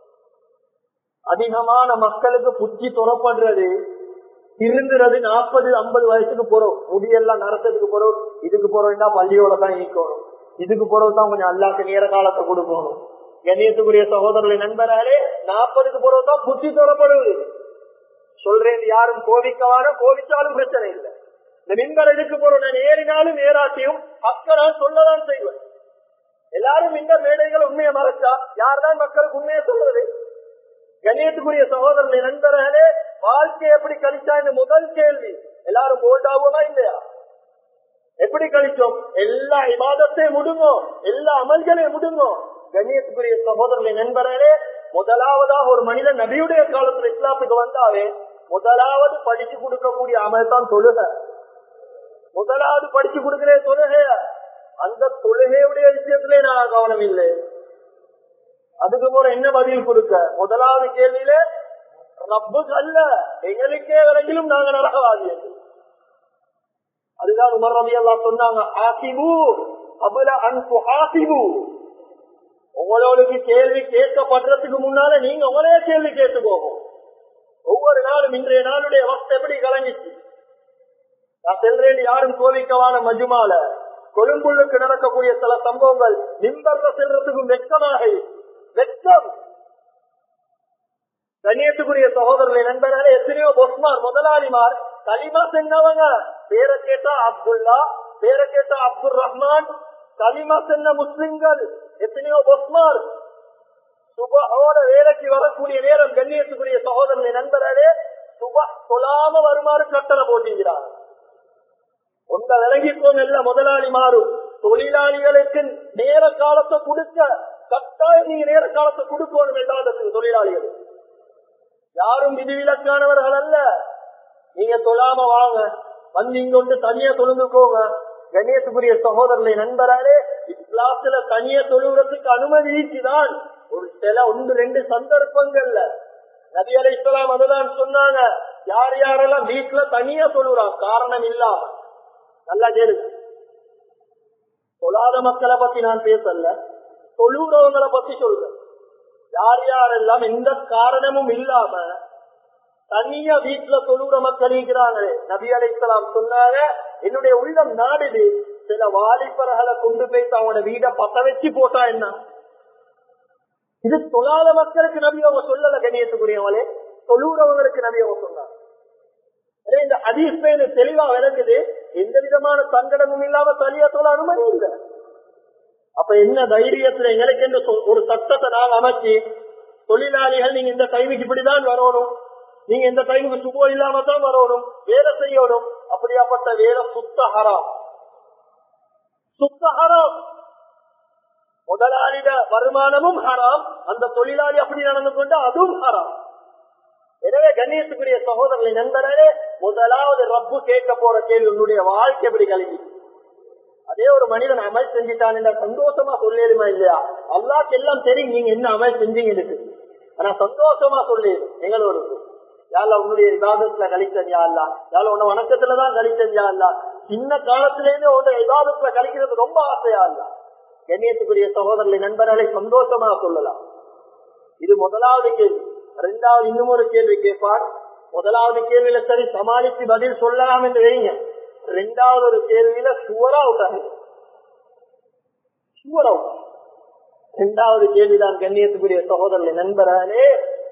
அதிகமான மக்களுக்கு புத்தி துறப்படுறது திருந்துறது நாற்பது ஐம்பது வயசுக்கு போறோம் முடியெல்லாம் நடத்ததுக்கு போறோம் இதுக்கு போறோம்னா பள்ளியோட தான் இயக்கணும் இதுக்கு போறதுதான் கொஞ்சம் அல்லாக்கு நேர காலத்தை கொடுக்கணும் கண்ணியத்துக்குரிய சகோதரர்களை நண்பராலே நாற்பதுக்கு போறதுதான் புத்தி துறப்படுவது சொல்றேன் யாரும் கோவிக்கவான கோவிச்சாலும் பிரச்சனை இல்லை இந்த மின்கள் எதுக்கு போறோம் நான் ஏறினாலும் ஏறாட்டியும் அக்கறால் சொல்லதான் செய்வேன் எல்லாரும் இந்த மேடைகள் உண்மையை மறைச்சா யார்தான் மக்களுக்கு உண்மையை சொல்றது கண்ணியத்துக்குரிய சகோதரர்களை நண்பர்களே வாழ்க்கை எப்படி கழிச்சா இந்த முதல் கேள்வி எல்லாரும் போல்டாகுமா இல்லையா எப்படி கழிச்சோம் எல்லா இவாதத்தையும் முடுங்கோ எல்லா அமல்களையும் முடுங்கோ கண்ணியத்துக்குரிய சகோதரர்களை நண்பர்களே முதலாவதாக ஒரு மனிதன் நபியுடைய காலத்துல இஸ்லாத்துக்கு வந்தாவே முதலாவது படிச்சு கொடுக்கக்கூடிய அமல் தான் தொழுக முதலாவது படிச்சு கொடுக்கிற தொழுகை அந்த தொழுகையுடைய விஷயத்திலே நான் கவனம் இல்லை அதுக்கு போற என்ன பதில் கொடுக்க முதலாவது கேள்வியில ரப்புக்கு அல்ல எங்களுக்கே வரையிலும் நாங்க நரகவாதியது அதுதான் உமர் ரவி எல்லாம் சொன்னாங்க ஆசிபு அபுல அன்பு ஆசிபு உங்களோட கேள்வி கேட்கப்படுறதுக்கு முன்னால நீங்க உங்களே கேள்வி கேட்டு போகும் ஒவ்வொரு நாளும் இன்றைய நாளுடைய வக்த எப்படி கலங்கிச்சு நான் செல்றேன் யாரும் கோவிக்கவான மஜுமால கொழும்புள்ளுக்கு நடக்கக்கூடிய சில சம்பவங்கள் நிம்பர்ல செல்றதுக்கும் வெக்கமாக வெக்கம் கண்ணியத்துக்குரிய சகோதரர்களை நண்பர்களே எத்தனையோ பொஸ்மார் முதலாளிமார் களிமா சென்னவங்க பேரை கேட்டா அப்துல்லா பேரை கேட்டா அப்துல் ரஹ்மான் களிமா சென்ன முஸ்லிம்கள் எத்தனையோ பொஸ்மார் சுபஹோட வேலைக்கு வரக்கூடிய நேரம் கண்ணியத்துக்குரிய சகோதரர்களை நண்பர்களே சுப சொல்லாம வருமாறு கட்டளை போட்டுகிறார் உங்க விலகிக்கோம் இல்ல முதலாளி மாறும் தொழிலாளிகளுக்கு நேர காலத்தை கொடுக்க கட்டாயம் நீங்க நேர காலத்தை கொடுக்கணும் எல்லாத்துக்கும் தொழிலாளிகள் யாரும் விதிவிலக்கானவர்கள் அல்ல நீங்க தொழாம வாங்க வந்து இங்க வந்து தனியா தொழுந்துக்கோங்க கணேசபுரிய சகோதரர்களை நண்பராலே இஸ்லாத்துல தனியா தொழுகிறதுக்கு அனுமதிக்குதான் ஒரு சில ஒன்று ரெண்டு சந்தர்ப்பங்கள்ல நபி அலை இஸ்லாம் அதுதான் சொன்னாங்க யார் யாரெல்லாம் வீட்டுல தனியா தொழுறான் காரணம் இல்லாம நல்லா கேளுங்க தொழாத மக்களை பத்தி நான் பேசல தொழுகிறவங்களை பத்தி சொல்றேன் யார் யாரெல்லாம் எந்த காரணமும் இல்லாம தனியா வீட்டுல தொழுகிற மக்கள் இருக்கிறாங்களே நபி அலைசலாம் சொன்னாங்க என்னுடைய உள்ளம் நாடுது சில வாலிபர்களை கொண்டு போயிட்டு அவனோட வீட பத்த வச்சு போட்டா என்ன இது தொழாத மக்களுக்கு நபி அவங்க சொல்லல கண்ணியத்துக்குரியவங்களே தொழுறவங்களுக்கு நபி அவங்க சொன்னாங்க அதே இந்த அதிர்ஷ்ட தெளிவா விளக்குது எந்த விதமான சங்கடமும் இல்லாம தனியா தொழ அனுமதி இல்லை அப்ப என்ன தைரியத்துல எங்களுக்கு என்று சொ- ஒரு சட்டத்தை நாங்க அமைச்சு தொழிலாளிகள் நீங்க இந்த டைமுக்கு இப்படிதான் வரணும் நீங்க இந்த டைமுக்கு சுபோ இல்லாம தான் வரணும் வேலை செய்யணும் அப்படியாப்பட்ட வேலை சுத்த ஹராம் சுத்த ஹராம் முதலாளிட வருமானமும் ஹராம் அந்த தொழிலாளி அப்படி நடந்து கொண்டு அதுவும் ஹராம் எனவே கண்ணியத்துக்குரிய சகோதரர்களை நண்பர்களே முதலாவது ரப்பு கேட்க போற கேள்வி உன்னுடைய வாழ்க்கை எப்படி கல்வி அதே ஒரு மனிதன் அமல் செஞ்சுட்டான் என்ற சந்தோஷமா சொல்லிடுமா இல்லையா அல்லாக்கு எல்லாம் தெரியும் நீங்க என்ன அமல் செஞ்சீங்க இருக்கு ஆனா சந்தோஷமா சொல்லு எங்களோருக்கு யாழ்லா உன்னுடைய விவாதத்துல கழிச்சன் யாழ்லா யாழ உன்ன வணக்கத்துலதான் கழிச்சன் யாழ்லா சின்ன காலத்திலேருந்து உன்னுடைய விவாதத்துல கழிக்கிறது ரொம்ப ஆசையா இல்ல கண்ணியத்துக்குரிய சகோதரர்களை நண்பர்களை சந்தோஷமா சொல்லலாம் இது முதலாவது கேள்வி இரண்டாவது இன்னும் ஒரு கேள்வி கேட்பார் முதலாவது கேள்வியில சரி சமாளித்து பதில் சொல்லலாம் என்று வைங்க இரண்டாவது ஒரு கேள்வியில சுவரா அவுட்டாங்க சுவர் அவுட் இரண்டாவது கேள்விதான் கண்ணியத்துக்குரிய சகோதரர்களை நண்பர்களே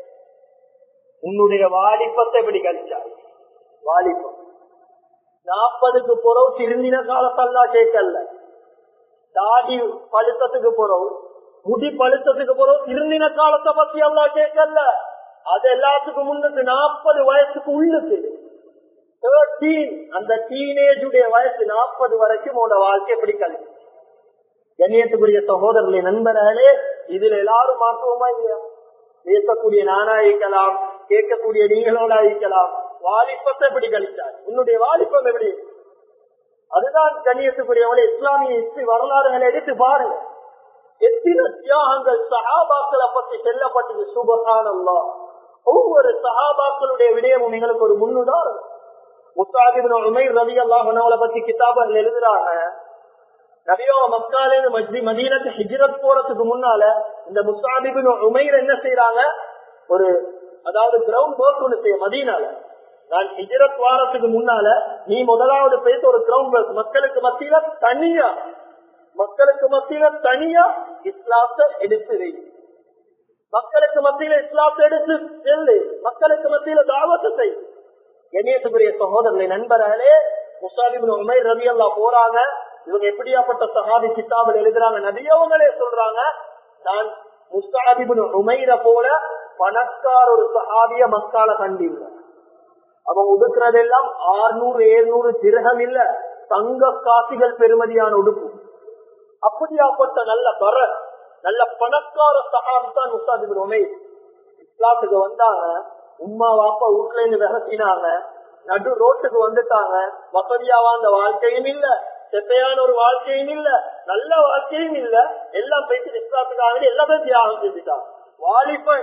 உன்னுடைய வாலிபத்தை எப்படி கழிச்சார் வாலிபம் நாற்பதுக்கு போறோம் திருந்தின காலத்தெல்லாம் கேட்கல தாடி பழுத்தத்துக்கு போறோம் முடி பழுத்தத்துக்கு போறோம் திருந்தின காலத்தை பத்தி அவ்வளவு கேட்கல அது எல்லாத்துக்கும் முன்னுக்கு நாற்பது வயசுக்கு உள்ளுக்கு தேர்ட்டீன் அந்த டீனேஜ் உடைய வயசு நாற்பது வரைக்கும் உன்னோட வாழ்க்கை எப்படி கல்வி கண்ணியத்துக்குரிய சகோதரர்களே நண்பர்களே இதுல எல்லாரும் மாற்றுவோமா இல்லையா பேசக்கூடிய நானா இருக்கலாம் கேட்கக்கூடிய நீங்களோட இருக்கலாம் வாலிபத்தை எப்படி கழித்தார் உன்னுடைய வாலிபம் எப்படி அதுதான் கண்ணியத்துக்குரியவங்களே இஸ்லாமிய இஸ்லி வரலாறுகளை எடுத்து பாருங்க எத்தனை தியாகங்கள் சஹாபாக்களை பற்றி செல்லப்பட்டது சுபகானல்லா ஒவ்வொரு சஹாபாக்களுடைய விடயமும் எங்களுக்கு ஒரு முன்னுதாரணம் முஸ்தாபிபின் உமைர் ரவி அல்லாஹ் பத்தி கிதாபர்கள் எழுதுறாங்க நபியோ மக்காலேருந்து மஜ்தி மதீனத்து ஹிஜ்ரத் போறதுக்கு முன்னால இந்த முஸ்தாபிபின் உமைர் என்ன செய்யறாங்க ஒரு அதாவது கிரவுண்ட் ஒர்க் ஒண்ணு செய்ய மதீனால நான் ஹிஜ்ரத் வாரத்துக்கு முன்னால நீ முதலாவது பேச ஒரு கிரவுண்ட் ஒர்க் மக்களுக்கு மத்தியில தனியா மக்களுக்கு மத்தியில தனியா இஸ்லாத்தை எடுத்து வை மக்களுக்கு மத்தியில இஸ்லாத்தை எடுத்து செல்லு மக்களுக்கு மத்தியில தாவத்தை செய் கணேசபுரிய சகோதரர்களை நண்பர்களே முசாபிபின் உமைர் ரவி அல்லா போறாங்க இவங்க எப்படியாப்பட்ட சஹாபி கித்தாபில் எழுதுறாங்க நபியவங்களே சொல்றாங்க நான் முஸ்தாபிபின் உமைர போல பணக்கார ஒரு சஹாபிய மக்கால கண்டில்லை அவங்க உடுக்கிறதெல்லாம் ஆறுநூறு ஏழுநூறு திருகம் இல்ல தங்க காசிகள் பெருமதியான உடுப்பு அப்படியாப்பட்ட நல்ல பர நல்ல பணக்கார சஹாபி தான் முஸ்தாபிபின் உமைர் இஸ்லாத்துக்கு வந்தாங்க உம்மா வாப்பா வீட்டுல இருந்து விரட்டினாங்க நடு ரோட்டுக்கு வந்துட்டாங்க வசதியா வாழ்ந்த வாழ்க்கையும் இல்ல செத்தையான ஒரு வாழ்க்கையும் இல்ல நல்ல வாழ்க்கையும் இல்ல எல்லாம் பேசி இஸ்லாத்துக்காக எல்லாமே தியாகம் செஞ்சுட்டாங்க வாலிபன்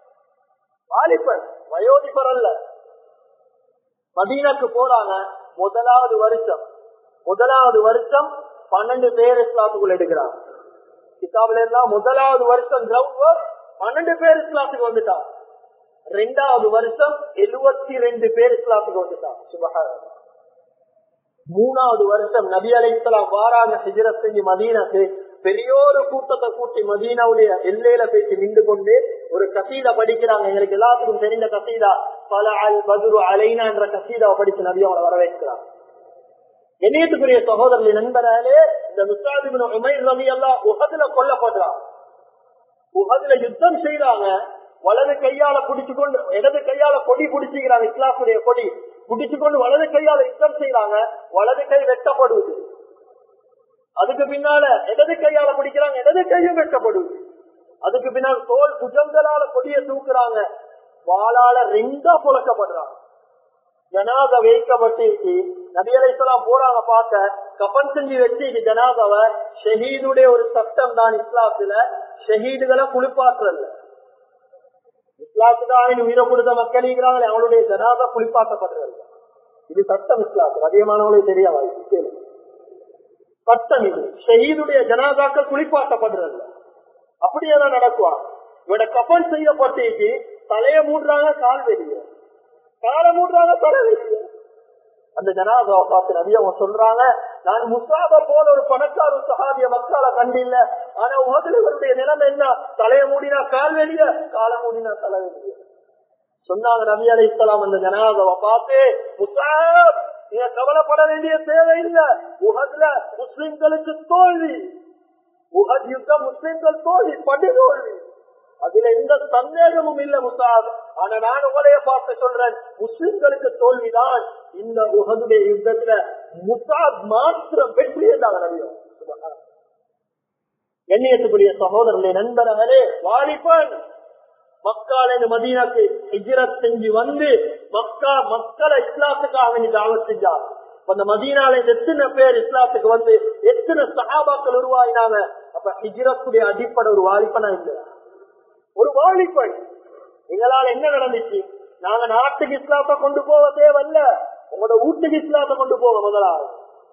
வாலிபன் வயோதிபர் அல்ல மதீனாக்கு போறாங்க முதலாவது வருஷம் முதலாவது வருஷம் பன்னெண்டு பேர் இஸ்லாத்துக்குள்ள எடுக்கிறாங்க கிதாபுல எல்லாம் முதலாவது வருஷம் கிரவுண்ட் ஒர்க் பன்னெண்டு பேர் இஸ்லாத்துக்கு வந்துட்டாங்க ரெண்டாவது வருஷம் எழுபத்தி ரெண்டு பேர் இஸ்லாத்துக்கு வந்துட்டாங்க சுபகார மூணாவது வருஷம் நபி அலைத்தலாம் வாராங்க ஹிஜரத் செஞ்சு மதீனாக்கு பெரியோரு கூட்டத்தை கூட்டி மதீனாவுடைய எல்லையில பேசி நின்று கொண்டு ஒரு கசீதா படிக்கிறாங்க எங்களுக்கு எல்லாத்துக்கும் தெரிந்த கசீதா பல அல் பதுரு அலைனா என்ற கசீதாவை படிச்சு நபி அவங்களை வரவேற்கிறாங்க இணையத்துக்குரிய சகோதரர்கள் நண்பராலே இந்த முஸ்தாதிபின் உமைர் ரவி எல்லாம் உகதுல கொல்லப்படுறாங்க உகதுல யுத்தம் செய்யறாங்க வலது கையால பிடிச்சு கொண்டு இடது கையால கொடி பிடிச்சுக்கிறாங்க இஸ்லாமுடைய கொடி பிடிச்சு கொண்டு வலது கையால யுத்தம் செய்யறாங்க வலது கை வெட்டப்படுவது அதுக்கு பின்னால இடது கையால பிடிக்கிறாங்க இடது கையும் வெட்டப்படுவது அதுக்கு பின்னால் தோல் புஜங்களால கொடிய தூக்குறாங்க வாளால ரெண்டா புழக்கப்படுறாங்க ஜனாத வைக்கப்பட்டு நபியலைசலாம் போறாங்க பார்க்க கப்பன் செஞ்சு வச்சு ஜனாதாவ ஷஹீதுடைய ஒரு சட்டம் தான் இஸ்லாத்துல ஷஹீதுகளை குளிப்பாற்றுறது இஸ்லாத்துக்காக உயிரை கொடுத்த மக்கள் இருக்கிறாங்களே அவனுடைய ஜனாதா குளிப்பாட்டப்படுறது இது சட்டம் இஸ்லாத்து அதிகமானவங்களுக்கு தெரியாது சட்டம் இது ஷஹீதுடைய ஜனாதாக்கள் குளிப்பாட்டப்படுறது அப்படியேதான் நடக்குவான் இவட கப்பல் செய்யப்பட்டு தலைய மூடுறாங்க கால் வெளியே கால மூடுறாங்க தலை வெளியே அந்த ஜனாதாவை பார்த்து நபி அவங்க சொல்றாங்க நான் முசாப போல ஒரு பணக்கார சகாபிய மக்களை கண்டில்ல ஆனா உலகில் இவருடைய நிலைமை என்ன தலைய மூடினா கால் வெளிய கால மூடினா தலை வெளிய சொன்னாங்க நபி அலை இஸ்லாம் அந்த ஜனாதவை பார்த்து முசாப் நீங்க கவலைப்பட வேண்டிய தேவையில்லை உகதுல முஸ்லிம்களுக்கு தோல்வி உகத் யுத்தம் முஸ்லிம்கள் தோல்வி படு தோல்வி அதுல எந்த சந்தேகமும் இல்ல முசாப் ஆனா நான் உங்களைய பார்த்து சொல்றேன் முஸ்லிம்களுக்கு தோல்விதான் இந்த உகதுடைய யுத்தத்துல முசாப் மாத்திரம் வெற்றி என்றாங்க நபியம் எண்ணியத்துக்குரிய சகோதரர்களே நண்பர்களே வாலிபன் மக்கால மதீனாக்கு ஹிஜ்ரத் செஞ்சு வந்து மக்கா மக்களை இஸ்லாத்துக்காக வேண்டி தாவத் செஞ்சார் அந்த மதீனால எத்தனை பேர் இஸ்லாத்துக்கு வந்து எத்தனை சகாபாக்கள் உருவாயினாங்க அப்ப ஹிஜ்ரத்துடைய அடிப்படை ஒரு வாலிபனா இல்ல ஒரு வாலிபன் எங்களால என்ன நடந்துச்சு நாங்க நாட்டுக்கு இஸ்லாத்தை கொண்டு போக தேவையில்ல உங்களோட வீட்டுக்கு இஸ்லாத்தை கொண்டு போக முதலாவது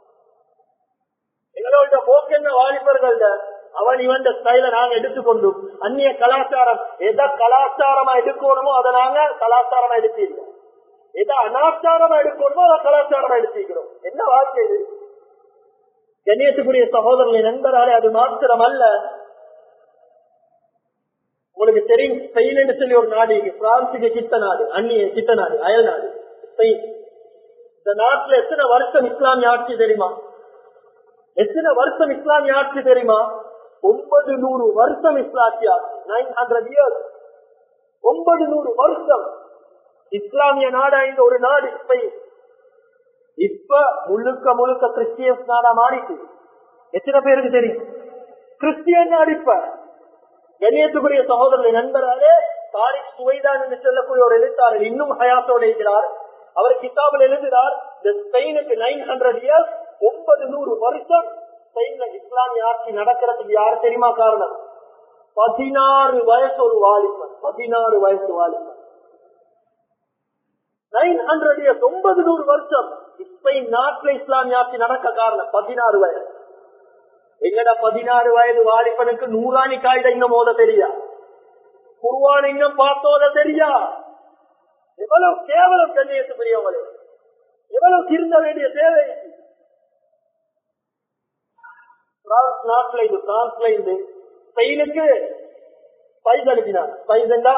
எங்களோட போக்கு என்ன வாலிபர்கள்ட அவன் இவன் ஸ்டைல நாங்க எடுத்துக்கொண்டு அந்நிய கலாச்சாரம் எதை கலாச்சாரமா எடுக்கணுமோ அதை நாங்க கலாச்சாரமா எடுத்திருக்கோம் எதை அனாச்சாரமா எடுக்கணுமோ அதை கலாச்சாரமா எடுத்திருக்கிறோம் என்ன வாழ்க்கை இது கண்ணியத்துக்குரிய சகோதரர்களை நண்பராலே அது மாத்திரம் அல்ல உங்களுக்கு தெரியும் ஸ்பெயின் என்று சொல்லி ஒரு நாடு பிரான்சுக்கு கிட்ட நாடு அந்நிய கிட்ட நாடு அயல் நாடு ஸ்பெயின் இந்த நாட்டுல எத்தனை வருஷம் இஸ்லாமிய ஆட்சி தெரியுமா எத்தனை வருஷம் இஸ்லாமிய ஆட்சி தெரியுமா ஒன்பது நூறு வருஷம் இஸ்லாமிய ஆட்சி நைன் ஹண்ட்ரட் இயர்ஸ் ஒன்பது நூறு வருஷம் இஸ்லாமிய நாடா இந்த ஒரு நாடு ஸ்பெயின் இப்ப முழுக்க முழுக்க கிறிஸ்டியன்ஸ் நாடா மாறிட்டு எத்தனை பேருக்கு தெரியும் கிறிஸ்டியன் நாடு இப்ப கண்ணியத்துக்குரிய சகோதரர்களை நண்பராலே தாரிக் சுவைதான் என்று சொல்லக்கூடிய ஒரு எழுத்தாளர் இன்னும் ஹயாத்தோடு இருக்கிறார் அவர் கிதாபில் எழுதுகிறார் இந்த ஸ்பெயினுக்கு நைன் ஹண்ட்ரட் இயர்ஸ் ஒன்பது நூறு வருஷம் ஸ்பெயின்ல இஸ்லாமிய ஆட்சி நடக்கிறதுக்கு யாரு தெரியுமா காரணம் பதினாறு வயசு ஒரு வாலிபன் பதினாறு வயசு வாலிபன் நைன் ஹண்ட்ரட் இயர்ஸ் ஒன்பது நூறு வருஷம் ஸ்பெயின் நாட்டுல இஸ்லாமிய ஆட்சி நடக்க காரணம் பதினாறு வயசு எங்கட பதினாறு வயது வாலிபனுக்கு நூறாணி காய்ட இன்னும் மோத தெரியா குருவான் இன்னும் பார்த்தோத தெரியா எவ்வளவு கேவலம் கண்ணியத்துக்குரியவங்களே எவ்வளவு திருந்த வேண்டிய தேவை பிரான்ஸ் நாட்டுல இது பிரான்ஸ்ல இருந்து ஸ்பெயினுக்கு பைஸ் அனுப்பினார் பைசண்டா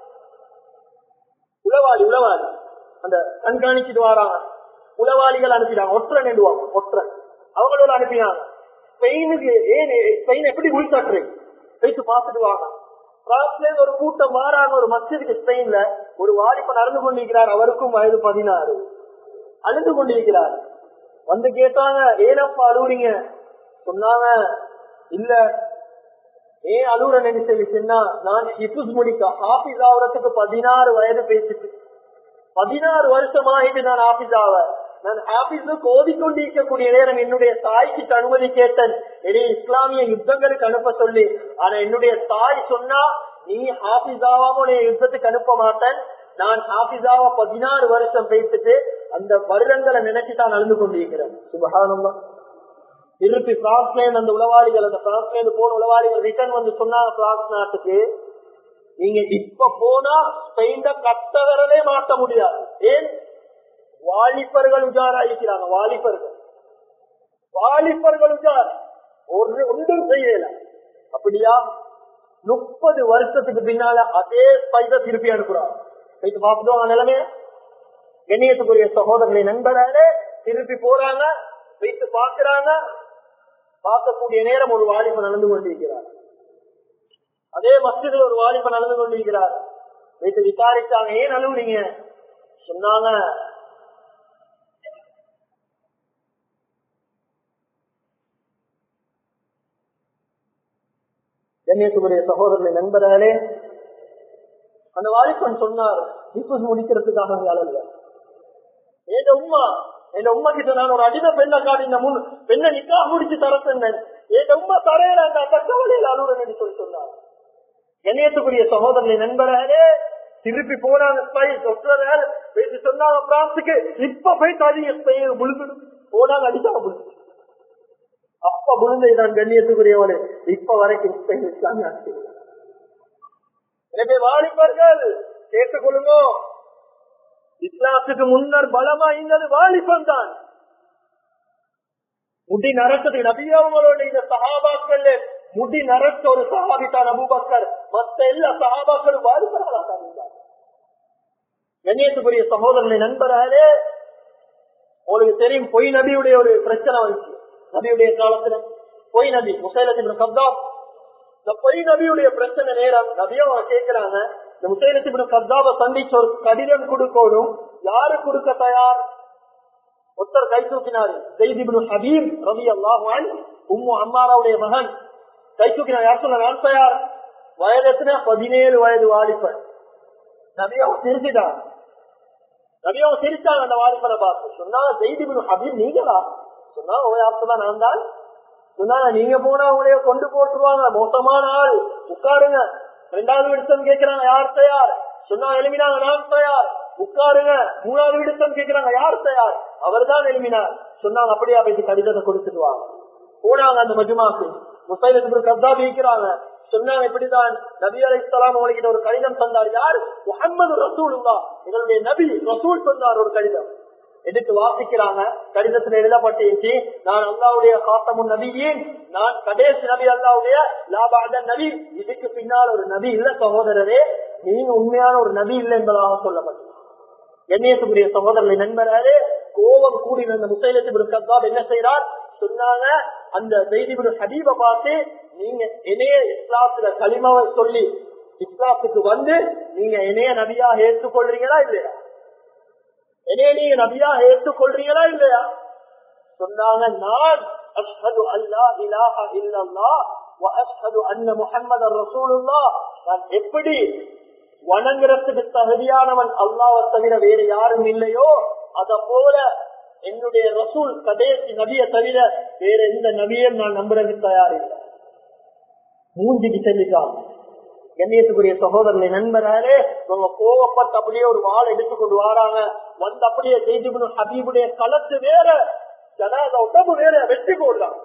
உளவாளி உளவாளி அந்த கண்காணிச்சுட்டு வராங்க உளவாளிகள் அனுப்பினாங்க ஒற்றன் எழுவாங்க ஒற்றன் அவங்களோட அனுப்பினாங்க ஸ்பெயினுக்கு ஏன் ஸ்பெயின் எப்படி உள்காட்டுறீங்க போயிட்டு பார்த்துட்டு வாங்க பிரான்ஸ்ல ஒரு கூட்டம் மாறாங்க ஒரு மஸ்ஜிதுக்கு ஸ்பெயின்ல ஒரு வாலிபன் நடந்து கொண்டிருக்கிறார் அவருக்கும் வயது பதினாறு அழுது கொண்டிருக்கிறார் வந்து கேட்டாங்க ஏனப்பா அழுவுறீங்க சொன்னாங்க இல்ல ஏன் அழுகுறேன்னு சொல்லி சொன்னா நான் ஹிபுஸ் முடிக்க ஆபீஸ் ஆகுறதுக்கு பதினாறு வயது பேசிட்டு பதினாறு வருஷம் ஆகிட்டு நான் ஆபீஸ் ஆவ நான் ஆபீஸுக்கு ஓதிக்கொண்டிருக்கக்கூடிய நேரம் என்னுடைய தாய்க்கு அனுமதி கேட்டேன் இனி இஸ்லாமிய யுத்தங்களுக்கு அனுப்ப சொல்லி ஆனா என்னுடைய தாய் சொன்னா நீ ஆபீஸ் ஆகாம உன்னை யுத்தத்துக்கு அனுப்ப மாட்டேன் நான் ஆபீஸாவ பதினாறு வருஷம் பேசிட்டு அந்த வருடங்களை நினைச்சு தான் நடந்து கொண்டிருக்கிறேன் சுபகானமா திருப்பி பிரான்ஸ்ல அந்த உளவாளிகள் அந்த பிரான்ஸ்ல இருந்து போன உளவாளிகள் ரிட்டர்ன் வந்து சொன்னாங்க பிரான்ஸ் நாட்டுக்கு நீங்க இப்ப போனா ஸ்பெயின்ல கட்ட விரலே மாட்ட முடியாது ஏன் வாலிபர்கள் உஜாராயிருக்கிறாங்க வாலிபர்கள் வாலிபர்கள் உஜார் ஒரு ஒன்றும் செய்யல அப்படியா முப்பது வருஷத்துக்கு பின்னால அதே பைசா திருப்பி அனுப்புறாங்க போயிட்டு பார்த்துட்டு நிலைமைய கண்ணியத்துக்குரிய சகோதரர்களை நண்பராலே திருப்பி போறாங்க வைத்து பார்க்கிறாங்க பார்க்கக்கூடிய நேரம் ஒரு வாலிபன் நடந்து கொண்டிருக்கிறார் அதே மஸ்ஜிதில் ஒரு வாலிபன் நடந்து கொண்டிருக்கிறார் வைத்து விசாரிச்சாங்க ஏன் அழுவுறீங்க சொன்னாங்க கண்ணியத்துக்குரிய சகோதரர்களை நண்பர்களே அந்த வாலிபன் சொன்னார் இப்ப முடிக்கிறதுக்காக அழல்ல என் உமா என் உமா கிட்ட நான் ஒரு அடிமை பெண்ணை காட்டி இந்த முன் பெண்ணை நிக்கா முடிச்சு தர சொன்னேன் என் உமா தரையில அந்த கட்டவழியில் அலுவலன் சொல்லி சொன்னார் கண்ணியத்துக்குரிய சகோதரனை நண்பர்களே திருப்பி போனாங்க பேசி சொன்னாங்க பிரான்சுக்கு இப்ப போய் தடிய முழுது போனாங்க அடிச்சாங்க முழுது அப்ப முழுந்தைதான் கண்ணியத்துக்குரியவனு இப்ப வரைக்கும் இஸ்லாமிய ஆட்சி எனவே வாலிபர்கள் கேட்டுக்கொள்ளுங்க இஸ்லாத்துக்கு முன்னர் பலமா இருந்தது வாலிபம் தான் முடி நரத்தது நபியாவங்களோட இந்த சகாபாக்கள் முடி நரத்த ஒரு சகாபித்தான் அபுபக்கர் மத்த எல்லா சகாபாக்களும் வாலிபர்களா தான் இருந்தார் கண்ணியத்துக்குரிய சகோதரனை நண்பர்களே உங்களுக்கு தெரியும் பொய் நபியுடைய ஒரு பிரச்சனை வந்துச்சு நபியுடைய காலத்துல பொய் நபி முசைலத்தின் கப்தாப் இந்த பொய் நபியுடைய பிரச்சனை நேரம் நபியும் அவங்க கேட்கிறாங்க இந்த முசைலத்தின் கப்தாவை சந்திச்சு ஒரு கடிதம் கொடுக்கணும் யாரு கொடுக்க தயார் ஒருத்தர் கை தூக்கினார் செய்திபின் ஹபீப் ரவி அல்லாஹான் உம்மு அம்மாராவுடைய மகன் கை தூக்கினார் யார் சொல்ல நான் தயார் வயது எத்தனை பதினேழு வயது வாலிபன் நபியாவும் சிரிச்சுட்டான் நபியாவும் சிரிச்சாங்க அந்த வாலிபனை பார்த்து சொன்னாங்க செய்திபின் ஹபீப் நீங்களா சொன்னா ஓ யார்தான் நான் தான் சொன்னாங்க நீங்க போனா உங்களைய கொண்டு போட்டுருவாங்க மோசமான ஆள் உட்காருங்க ரெண்டாவது விடுத்தம் கேட்கிறாங்க யார் தயார் சொன்னா எழுப்பினாங்க நான் தயார் உட்காருங்க மூணாவது விடுத்தம் கேட்கிறாங்க யார் தயார் அவர் தான் எழுப்பினார் சொன்னாங்க அப்படியா பேசி கடிதத்தை கொடுத்துடுவாங்க போனாங்க அந்த மஜுமாக்கு முசைலத்துக்கு கத்தா வைக்கிறாங்க சொன்னாங்க இப்படிதான் நபி அலை இஸ்லாம் உங்களுக்கு ஒரு கடிதம் தந்தார் யார் முகமது ரசூலுல்லா எங்களுடைய நபி ரசூல் தந்தார் ஒரு கடிதம் எடுத்து வாசிக்கிறாங்க கடிதத்தில் எழுதப்பட்டிருச்சு நான் அல்லாவுடைய காத்தமுன் நபியின் நான் கடைசி நபி அல்லாவுடைய லாபாத நபி இதுக்கு பின்னால் ஒரு நபி இல்ல சகோதரரே நீங்க உண்மையான ஒரு நபி இல்லை என்பதாக சொல்லப்பட்டது கண்ணியத்துக்குரிய சகோதரர்களை நண்பர்களே கோபம் கூடி அந்த முசைலத்துக்கு கத்தாப் என்ன செய்யறார் சொன்னாங்க அந்த செய்திபுரு ஹபீபை பார்த்து நீங்க இணைய இஸ்லாத்துல களிமாவை சொல்லி இஸ்லாத்துக்கு வந்து நீங்க இணைய நபியா ஏற்றுக்கொள்றீங்களா இல்லையா என்னைய நீங்க நபியா ஏற்றுக்கொள்றீங்களா இல்லையா சொன்னாங்க நான் அஷ்ஹது அல்லா இலாஹ இல்லல்லாஹ் வ அஷ்ஹது அன்ன முஹம்மதர் ரசூலுல்லாஹ் நான் எப்படி வணங்குறதுக்கு தகுதியானவன் அல்லாவை தவிர வேறு யாரும் இல்லையோ அத போல என்னுடைய ரசூல் கடைசி நபிய தவிர வேற எந்த நபியும் நான் நம்புறதுக்கு தயாரில்லை மூஞ்சிக்கு செல்லிக்காங்க கண்ணியத்துக்குரிய சகோதரனை நண்பராலே அவங்க கோவப்பட்டு அப்படியே ஒரு வாழை எடுத்துக்கொண்டு வராங்க வந்து அப்படியே செய்திபுடும் ஹபீபுடைய களத்து வேற ஜனாத உடம்பு வேற வெற்றி போடலாம்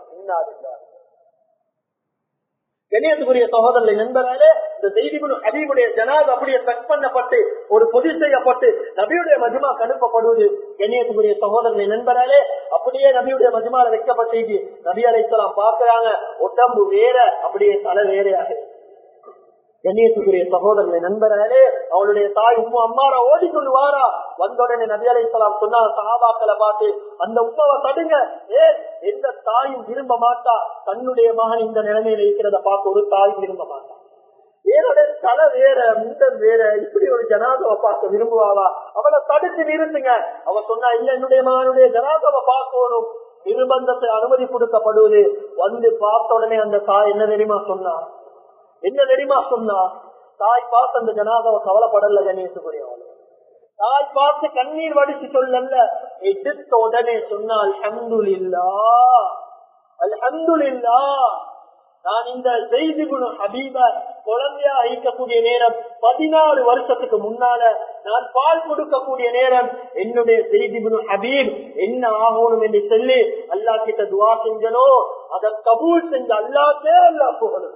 கண்ணியத்துக்குரிய சகோதரனை நண்பராலே இந்த செய்திபுடும் ஹபீபுடைய ஜனாத அப்படியே கட் பண்ணப்பட்டு ஒரு பொதி செய்யப்பட்டு நபியுடைய மஜுமா கணுப்பப்படுவது கண்ணியத்துக்குரிய சகோதரனை நண்பராலே அப்படியே நபியுடைய மஜுமால வைக்கப்பட்டு நபி அலைத்தலாம் பாக்குறாங்க உடம்பு வேற அப்படியே தலை வேறையாக கண்ணியத்துக்குரிய சகோதரனை நண்பர்களே அவளுடைய தாய் உம்மு அம்மாரா ஓடிக்கொண்டு வாரா வந்த உடனே நபி அலைசலாம் சொன்னாங்க சகாபாக்களை பார்த்து அந்த உமாவை தடுங்க ஏ எந்த தாயும் விரும்ப மாட்டா தன்னுடைய மகன் இந்த நிலைமையில இருக்கிறத பார்த்து ஒரு தாய் விரும்ப மாட்டா ஏனோட தலை வேற முண்டம் வேற இப்படி ஒரு ஜனாதவை பார்க்க விரும்புவாவா அவளை தடுத்து நிறுத்துங்க அவ சொன்னா இல்ல என்னுடைய மகனுடைய ஜனாதவை பார்க்கணும் நிர்பந்தத்தை அனுமதி கொடுக்கப்படுவது வந்து பார்த்த உடனே அந்த தாய் என்ன தெரியுமா சொன்னா என்ன தெரியுமா சொன்னா தாய் பார்த்து அந்த ஜனாதாவை கவலைப்படல கணேசுக்குரியவன் தாய் பார்த்து கண்ணீர் வடிச்சு சொல்லல எடுத்த உடனே சொன்னால் அல்ஹம்துலில்லா அல்ஹம்துலில்லா நான் இந்த செய்தி குணு ஹபீப குழந்தையா அழிக்கக்கூடிய நேரம் பதினாலு வருஷத்துக்கு முன்னால நான் பால் கொடுக்கக்கூடிய நேரம் என்னுடைய செய்தி குணு ஹபீப் என்ன ஆகணும் என்று சொல்லி அல்லா கிட்ட துவா செஞ்சனோ அதை கபூல் செஞ்ச அல்லாத்தே அல்லா போகணும்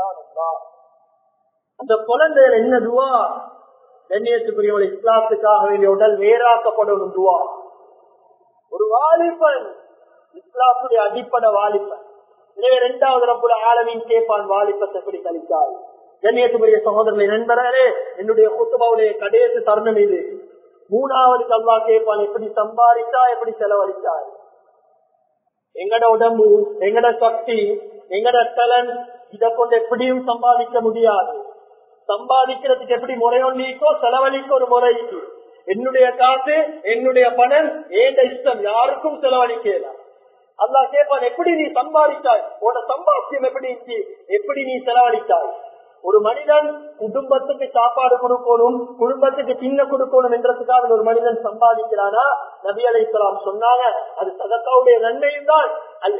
அந்த குழந்தைகள் என்ன துவா கண்ணியத்துக்குரிய இஸ்லாத்துக்காக வேண்டிய உடல் வேறாக்கப்படணும் துவா ஒரு வாலிபன் இஸ்லாத்துடைய அடிப்படை வாலிபன் எனவே இரண்டாவது ரப்புல ஆலமின் கேட்பான் வாலிபத்தை எப்படி கழித்தாய் கண்ணியத்துக்குரிய சகோதரனை நண்பரே என்னுடைய குத்துபாவுடைய கடைசி தருணம் இது மூணாவது கல்வா கேட்பான் எப்படி சம்பாதிச்சா எப்படி செலவழித்தாய் எங்கட உடம்பு எங்கட சக்தி எங்கட டலன் இதை கொண்டு எப்படியும் சம்பாதிக்க முடியாது சம்பாதிக்கிறதுக்கு எப்படி முறையோ நீக்கோ செலவழிக்க ஒரு முறை என்னுடைய காசு என்னுடைய பணம் ஏண்ட இஷ்டம் யாருக்கும் செலவழிக்கலாம் அல்லா கேட்பான் எப்படி நீ சம்பாதித்தாய் உன சம்பாத்தியம் எப்படி இருந்துச்சு எப்படி நீ செலவழித்தாய் ஒரு மனிதன் குடும்பத்துக்கு சாப்பாடு கொடுக்கணும் குடும்பத்துக்கு தின்ன கொடுக்கணும் என்றதுக்காக ஒரு மனிதன் சம்பாதிக்கிறானா நபி அலை இஸ்லாம் சொன்னாங்க அது சதக்காவுடைய நன்மையும் தான் அது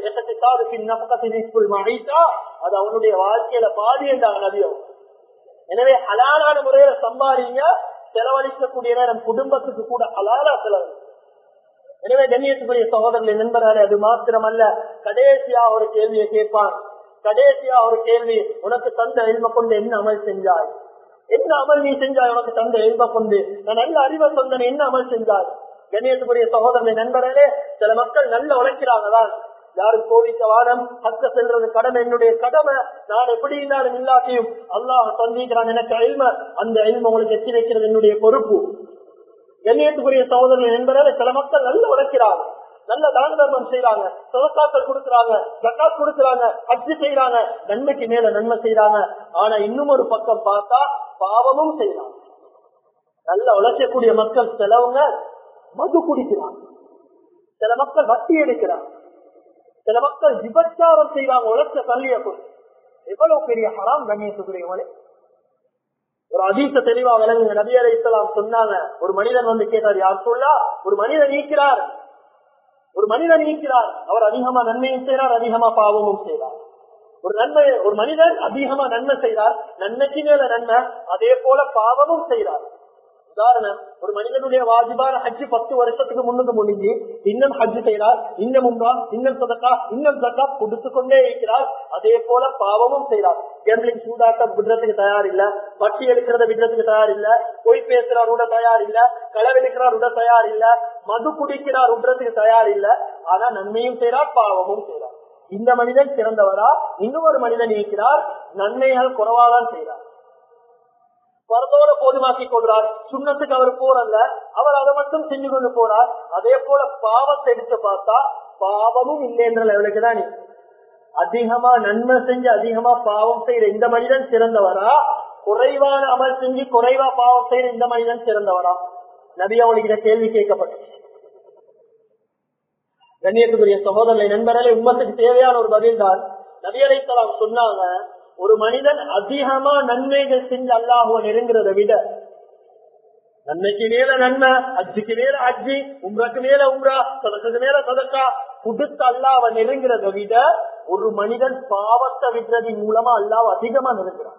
அது அவனுடைய வாழ்க்கையில பாதி என்றாங்க நபியும் எனவே ஹலாலான முறையில சம்பாதிங்க செலவழிக்கக்கூடிய நேரம் குடும்பத்துக்கு கூட ஹலாலா செலவழி எனவே கண்ணியத்துக்குரிய சகோதரர்களை நண்பர்களே அது மாத்திரமல்ல கடைசியா ஒரு கேள்வியை கேட்பான் கடைசியா ஒரு கேள்வி உனக்கு தந்த எல்ம கொண்டு என்ன அமல் செஞ்சாய் என்ன அமல் நீ செஞ்சாய் உனக்கு தந்த எல்ம கொண்டு நான் நல்ல அறிவை சொந்தன் என்ன அமல் செஞ்சாய் கண்ணியத்துக்குரிய சகோதரனை நண்பர்களே சில மக்கள் நல்ல உழைக்கிறாங்கதான் யாரும் கோவிக்க வாரம் ஹக்க செல்றது கடமை என்னுடைய கடமை நான் எப்படி இருந்தாலும் இல்லாட்டியும் அல்லாஹ் சந்திக்கிறான் எனக்கு எல்ம அந்த எல்ம உங்களுக்கு எச்சி வைக்கிறது என்னுடைய பொறுப்பு கண்ணியத்துக்குரிய சகோதரர்கள் என்பதால சில மக்கள் நல்ல உழைக்கிறாங்க நல்ல தான தர்மம் செய்யறாங்க சிவசாக்கள் கொடுக்கறாங்க ஜக்காத் கொடுக்கறாங்க அச்சு செய்யறாங்க நன்மைக்கு மேல நன்மை செய்யறாங்க ஆனா இன்னும் ஒரு பக்கம் பார்த்தா பாவமும் செய்யறாங்க நல்ல உழைக்கக்கூடிய மக்கள் சிலவங்க மது குடிக்கிறாங்க சில மக்கள் வட்டி எடுக்கிறாங்க சில மக்கள் விபச்சாரம் செய்யறாங்க உழைச்ச தள்ளிய எவ்வளவு பெரிய ஹராம் கண்ணியத்துக்குரியவங்களே ஒரு அதீச தெளிவா விளங்குங்க நபி அலை இஸ்லாம் சொன்னாங்க ஒரு மனிதன் வந்து கேட்டார் யார் சொல்லா ஒரு மனிதன் நீக்கிறார் ஒரு மனிதன் நீக்கிறார் அவர் அதிகமா நன்மையும் செய்யறார் அதிகமா பாவமும் செய்யறார் ஒரு நன்மை ஒரு மனிதன் அதிகமா நன்மை செய்கிறார் நன்மைக்கு மேல நன்மை அதே போல பாவமும் செய்கிறார் உதாரணம் ஒரு மனிதனுடைய வாஜிபான ஹஜ்ஜு பத்து வருஷத்துக்கு முன்னுக்கு முடிஞ்சு இன்னும் ஹஜ்ஜு செய்கிறார் இன்னும் உண்டா இன்னும் சதக்கா இன்னும் சதக்கா கொடுத்து கொண்டே இருக்கிறார் அதே போல பாவமும் செய்கிறார் கேம்பிளிங் சூதாட்டம் விடுறதுக்கு தயார் இல்ல பட்டி எடுக்கிறத விடுறதுக்கு தயார் இல்ல பொய் பேசுறார் விட தயார் இல்ல களவெடுக்கிறார் விட தயார் இல்ல மது குடிக்கிறார் விடுறதுக்கு தயார் இல்ல ஆனா நன்மையும் செய்கிறார் பாவமும் செய்கிறார் இந்த மனிதன் சிறந்தவரா இன்னொரு மனிதன் இருக்கிறார் நன்மைகள் குறைவாதான் செய்கிறார் பரதோட போதுமாக்கி கொள்றார் சுண்ணத்துக்கு அவர் போறல்ல அவர் அதை மட்டும் செஞ்சு கொண்டு போறார் அதே போல பாவத்தை எடுத்து பார்த்தா பாவமும் இல்லை என்ற லெவலுக்கு தான் அதிகமா நன்மை செஞ்சு அதிகமா பாவம் செய்யற இந்த மனிதன் சிறந்தவரா குறைவான அமல் செஞ்சு குறைவா பாவம் செய்யற இந்த மனிதன் சிறந்தவரா நபி அவனுக்கு கேள்வி கேட்கப்பட்டது கண்ணியத்துக்குரிய சகோதரனை நண்பர்களே உண்மத்துக்கு தேவையான ஒரு பதில் தான் நபி அலைத்தலாம் சொன்னாங்க ஒரு மனிதன் அதிகமா நன்மைகள் செஞ்சு அல்லாஹுவ நெருங்குறத விட நன்மைக்கு மேல நன்மை அஜுக்கு மேல அஜி உம்ரக்கு மேல உம்ரா சதக்கு மேல சதக்கா கொடுத்து அல்லாஹ் நெருங்குறத விட ஒரு மனிதன் பாவத்தை விடுறதின் மூலமா அல்லாஹ் அதிகமா நெருங்குறான்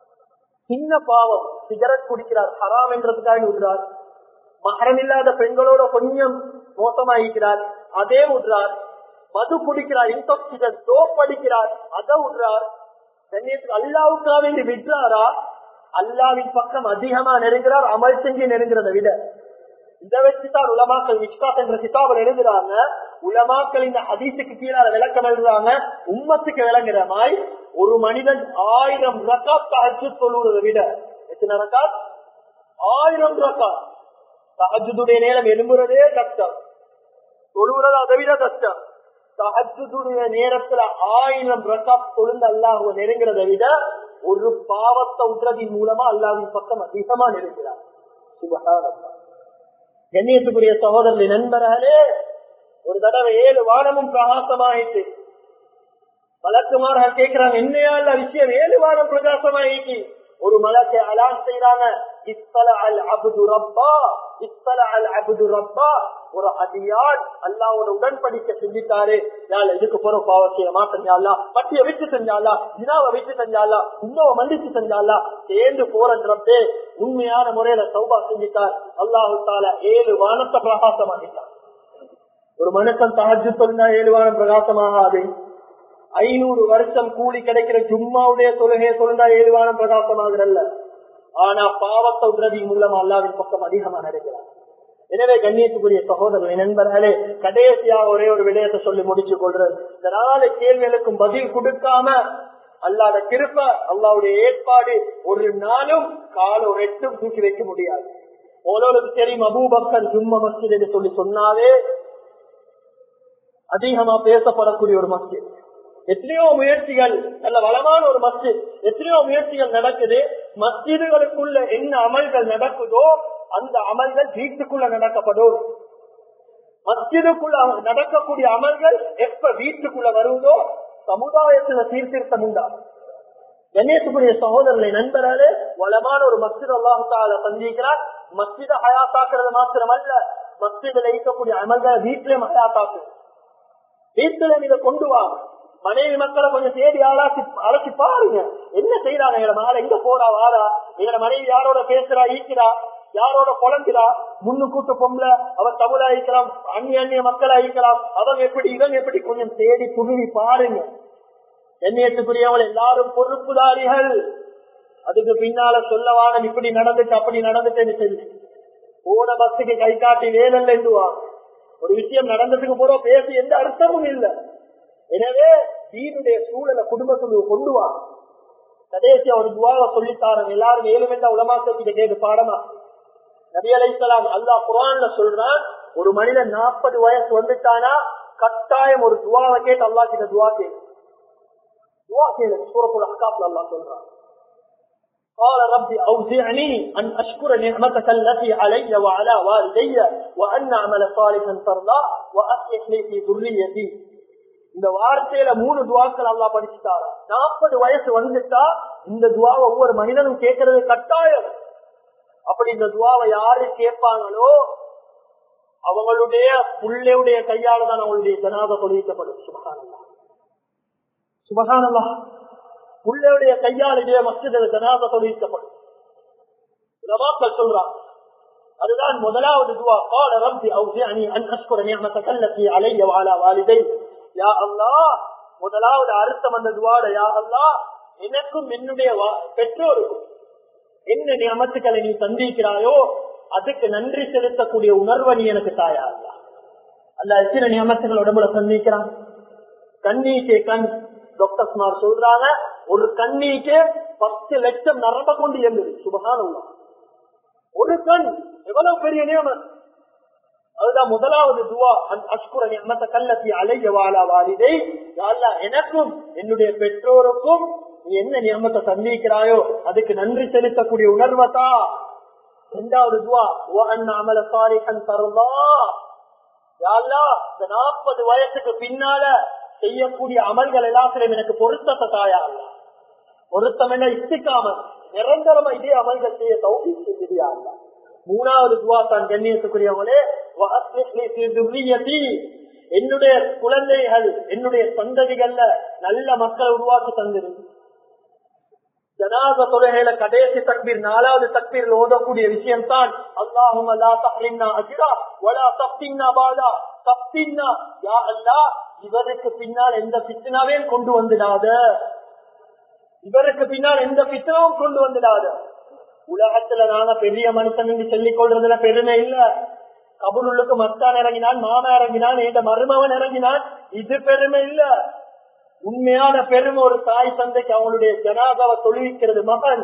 சின்ன பாவம் சிகரெட் குடிக்கிறார் ஹராம் என்றதுக்காக விடுறார் மகரம் இல்லாத பெண்களோட கொஞ்சம் மோசமாயிருக்கிறார் அதே விடுறார் மது குடிக்கிறார் இன்டாக்சிகன் சோப் அடிக்கிறார் அதை விடுறார் கண்ணியத்துக்கு அல்லாவுக்காக வேண்டி விட்டுறாரா அல்லாவின் பக்கம் அதிகமா நெருங்கிறார் அமல் செஞ்சு நெருங்கிறத விட இதை வச்சுதான் உலமாக்கள் விஸ்வாஸ் என்ற கிதாபில் எழுதுறாங்க உலமாக்கள் இந்த ஹதீஸுக்கு கீழே விளக்கம் எழுதுறாங்க உம்மத்துக்கு விளங்குற மாதிரி ஒரு மனிதன் ஆயிரம் ரக்காத் தஹஜு தொழுவதை விட எத்தனை ரக்காத் ஆயிரம் ரக்காத் தஹஜுடைய நேரம் எழும்புறதே கஷ்டம் தொழுவுறது அதை விட கஷ்டம் தஹஜுடைய நேரத்துல ஆயிரம் ரக்காத் தொழுந்து அல்லாஹ் நெருங்கிறத விட ஒரு பாவத்தை உற்றதின் மூலமா அல்லாவின் பக்கம் அதிகமா நெருங்கிறார் சுபகானந்தா கண்ணியத்துக்குரிய சகோதரர்களை நண்பர்களே ஒரு தடவை ஏழு வானமும் பிரகாசமாயிட்டு வழக்குமார்கள் கேட்கிறாங்க என்னையா இல்ல விஷயம் ஏழு வானம் பிரகாசமாயிட்டு ஒரு மலத்தை அலான் செய்யறாங்க இத்தல அல் அபுது ரப்பா இத்தல அல் அபுது ரப்பா ஒரு அதியான் அல்லாவோட உடன்படிக்கை செஞ்சுட்டாரு யாழ் இதுக்கு போற பாவம் செய்ய மாட்டேஞ்சாலா பட்டிய விட்டு செஞ்சாலா இனாவை விட்டு செஞ்சாலா உன்னவை மன்னிச்சு செஞ்சாலா சேர்ந்து போறன்றப்பே உண்மையான முறையில சௌபா செஞ்சுட்டார் அல்லாஹு தால ஏழு வானத்தை பிரகாசமாகிட்டார் ஒரு மனுஷன் தகஜு சொன்னா ஏழு வானம் பிரகாசமாகாது ஐநூறு வருஷம் கூலி கிடைக்கிற ஜும்மாவுடைய தொழுகையை சொல்றா ஏழு வானம் பிரகாசமாகிறல்ல ஆனா பாவத்தை உதவி மூலம் அல்லாவின் பக்கம் அதிகமா நடக்கிறார் எனவே கண்ணியத்துக்குரிய சகோதரர்களை நண்பர்களே கடைசியாக ஒரே ஒரு விடயத்தை சொல்லி முடிச்சு கொள்றது இந்த நாலு கேள்விகளுக்கும் பதில் கொடுக்காம அல்லாத கிருப்ப அல்லாவுடைய ஏற்பாடு ஒரு நாளும் கால ஒரு எட்டும் தூக்கி வைக்க முடியாது ஓலோருக்கு தெரியும் அபூபக்கர் ஜும்ம மஸ்ஜித் என்று சொல்லி சொன்னாலே அதிகமா பேசப்படக்கூடிய ஒரு மஸ்ஜித் எத்தனையோ முயற்சிகள் நல்ல வளமான ஒரு மஸ்ஜித் எத்தனையோ முயற்சிகள் நடக்குது மஸ்ஜிதுகளுக்குள்ள என்ன அமல்கள் நடக்குதோ அந்த அமல்கள் வீட்டுக்குள்ள நடக்கப்படும் மஸ்ஜிதுக்குள்ள நடக்கக்கூடிய அமல்கள் எப்ப வீட்டுக்குள்ள வருவதோ சமுதாயத்துல சீர்திருத்தம் உண்டாகும் கணேசனுடைய சகோதரர்களை நண்பராலே வளமான ஒரு மஸ்ஜித் அல்லாஹால சந்திக்கிறார் மஸ்ஜித ஹயாத்தாக்குறது மாத்திரம் அல்ல மஸ்ஜிதில் இருக்கக்கூடிய அமல்களை வீட்டிலே ஹயாத்தாக்கு வீட்டுல நீங்க கொண்டு வாங்க மனைவி மக்களை கொஞ்சம் தேடி ஆளாக்கி அழைச்சி பாருங்க என்ன செய்யறாங்க எங்களை மகளை எங்க போறா வாரா எங்களை மனைவி யாரோட பேசுறா ஈக்கிறா யாரோட குழந்தைரா முன்னு கூட்டு பொம்பளை அவ தமிழா இருக்கலாம் அந்நிய அந்நிய மக்களா இருக்கலாம் அவங்க எப்படி இவங்க எப்படி கொஞ்சம் தேடி துருவி பாருங்க எண்ணியத்துக்குரியவங்க எல்லாரும் பொறுப்புதாரிகள் அதுக்கு பின்னால சொல்லவான இப்படி நடந்துட்டு அப்படி நடந்துட்டேன்னு சொல்லி போன பஸ்ஸுக்கு கை காட்டி வேலல்ல என்றுவாங்க ஒரு விஷயம் நடந்ததுக்கு போற பேசி எந்த அர்த்தமும் இல்லை எனவே தீனுடைய சூழலை குடும்பத்துக்கு கொண்டு வா கடைசியா ஒரு துவாவை சொல்லித்தாரன் எல்லாரும் ஏழு வேண்டாம் உலமாக்கத்திட்ட கேட்டு பாடமா நபி அலைசலாம் அல்லாஹ் குரான்ல சொல்றான் ஒரு மனிதன் நாற்பது வயசு வந்துட்டானா கட்டாயம் ஒரு துவாவை கேட்டு அல்லா கிட்ட துவா கேளு துவா கேளு சூரத்துல் அஹ்காப்ல அல்லாஹ் சொல்றான் قال رب أوزعني أن أشكر نعمتك التي علي وعلى والدي وأن أعمل صالحا ترضى وأصلح لي في ذريتي இந்த வார்த்தையில மூணு துவாக்கள் அல்லா படிச்சுட்டாரா நாற்பது வயசு வந்துட்டா இந்த துவாவை ஒவ்வொரு மனிதனும் கேட்கறது கட்டாயம் அப்படி இந்த துவாவை யாரு கேட்பாங்களோ அவங்களுடைய புள்ளையுடைய கையால தான் அவங்களுடைய ஜனாத தொழிக்கப்படும் சுபகானல்லா சுபகானல்லா புள்ளையுடைய கையால் இதே மஸ்ஜித ஜனாத தொழிக்கப்படும் உலமாக்கள் சொல்றான் அதுதான் முதலாவது துவா قال ربي اوزعني ان اشكر نعمتك التي علي وعلى والدي யா அல்லாஹ் முதலாவது அர்த்தம் அந்த துவாட யா அல்லாஹ் எனக்கும் என்னுடைய பெற்றோருக்கும் என்ன நியமத்துக்களை நீ சந்திக்கிறாயோ அதுக்கு நன்றி செலுத்தக்கூடிய உணர்வை நீ எனக்கு தாயா அல்லா அல்ல எத்தனை நியமத்துகள் உடம்புல சந்திக்கிறான் கண்ணீக்கே கண் டாக்டர் குமார் சொல்றாங்க ஒரு கண்ணீக்கே பத்து லட்சம் நரம்ப கொண்டு இயங்குது சுபகான ஒரு கண் எவ்வளவு பெரிய நியமம் அதுதான் முதலாவது துவா அஷ்குர நியமத்த கல்லத்தி அலைய வாழா வாலிதை எனக்கும் என்னுடைய பெற்றோருக்கும் நீ என்ன நியமத்தை சந்திக்கிறாயோ அதுக்கு நன்றி செலுத்தக்கூடிய உணர்வதா இரண்டாவது துவா அமல சாரிகன் தருவா இந்த நாற்பது வயசுக்கு பின்னால செய்யக்கூடிய அமல்கள் எல்லாத்திலும் எனக்கு பொருத்தத்தை தாயா அல்ல பொருத்தம் என்ன இஸ்திக்காம நிரந்தரமா இதே அமல்கள் செய்ய சௌகி செஞ்சியா அல்ல மூணாவது துவா தான் கண்ணியத்துக்குரியவங்களே என்னுடைய குழந்தைகள் என்னுடைய சந்ததிகள்ல நல்ல மக்களை உருவாக்கி தந்திரு ஜனாத தொழுகையில கடைசி தக்பீர் நாலாவது தக்பீர் ஓதக்கூடிய விஷயம் தான் அல்லாஹும் அல்லா தஹ்லின்னா அஜிரா வலா தப்தின்னா பாலா தப்தின்னா யா அல்லா இவருக்கு பின்னால் எந்த பித்தனாவையும் கொண்டு வந்துடாத இவருக்கு பின்னால் எந்த பித்தனவும் கொண்டு வந்துடாத உலகத்துல நான பெரிய மனுஷன் என்று சொல்லிக் கொள்றதுல பெருமை இல்ல கபூலுக்கு மஸ்தான் இறங்கினான் மாமா இறங்கினான் என்ற மருமவன் இறங்கினான் இது பெருமை இல்ல உண்மையான பெருமை ஒரு தாய் தந்தைக்கு அவங்களுடைய ஜனாதாவை தொழுவிக்கிறது மகன்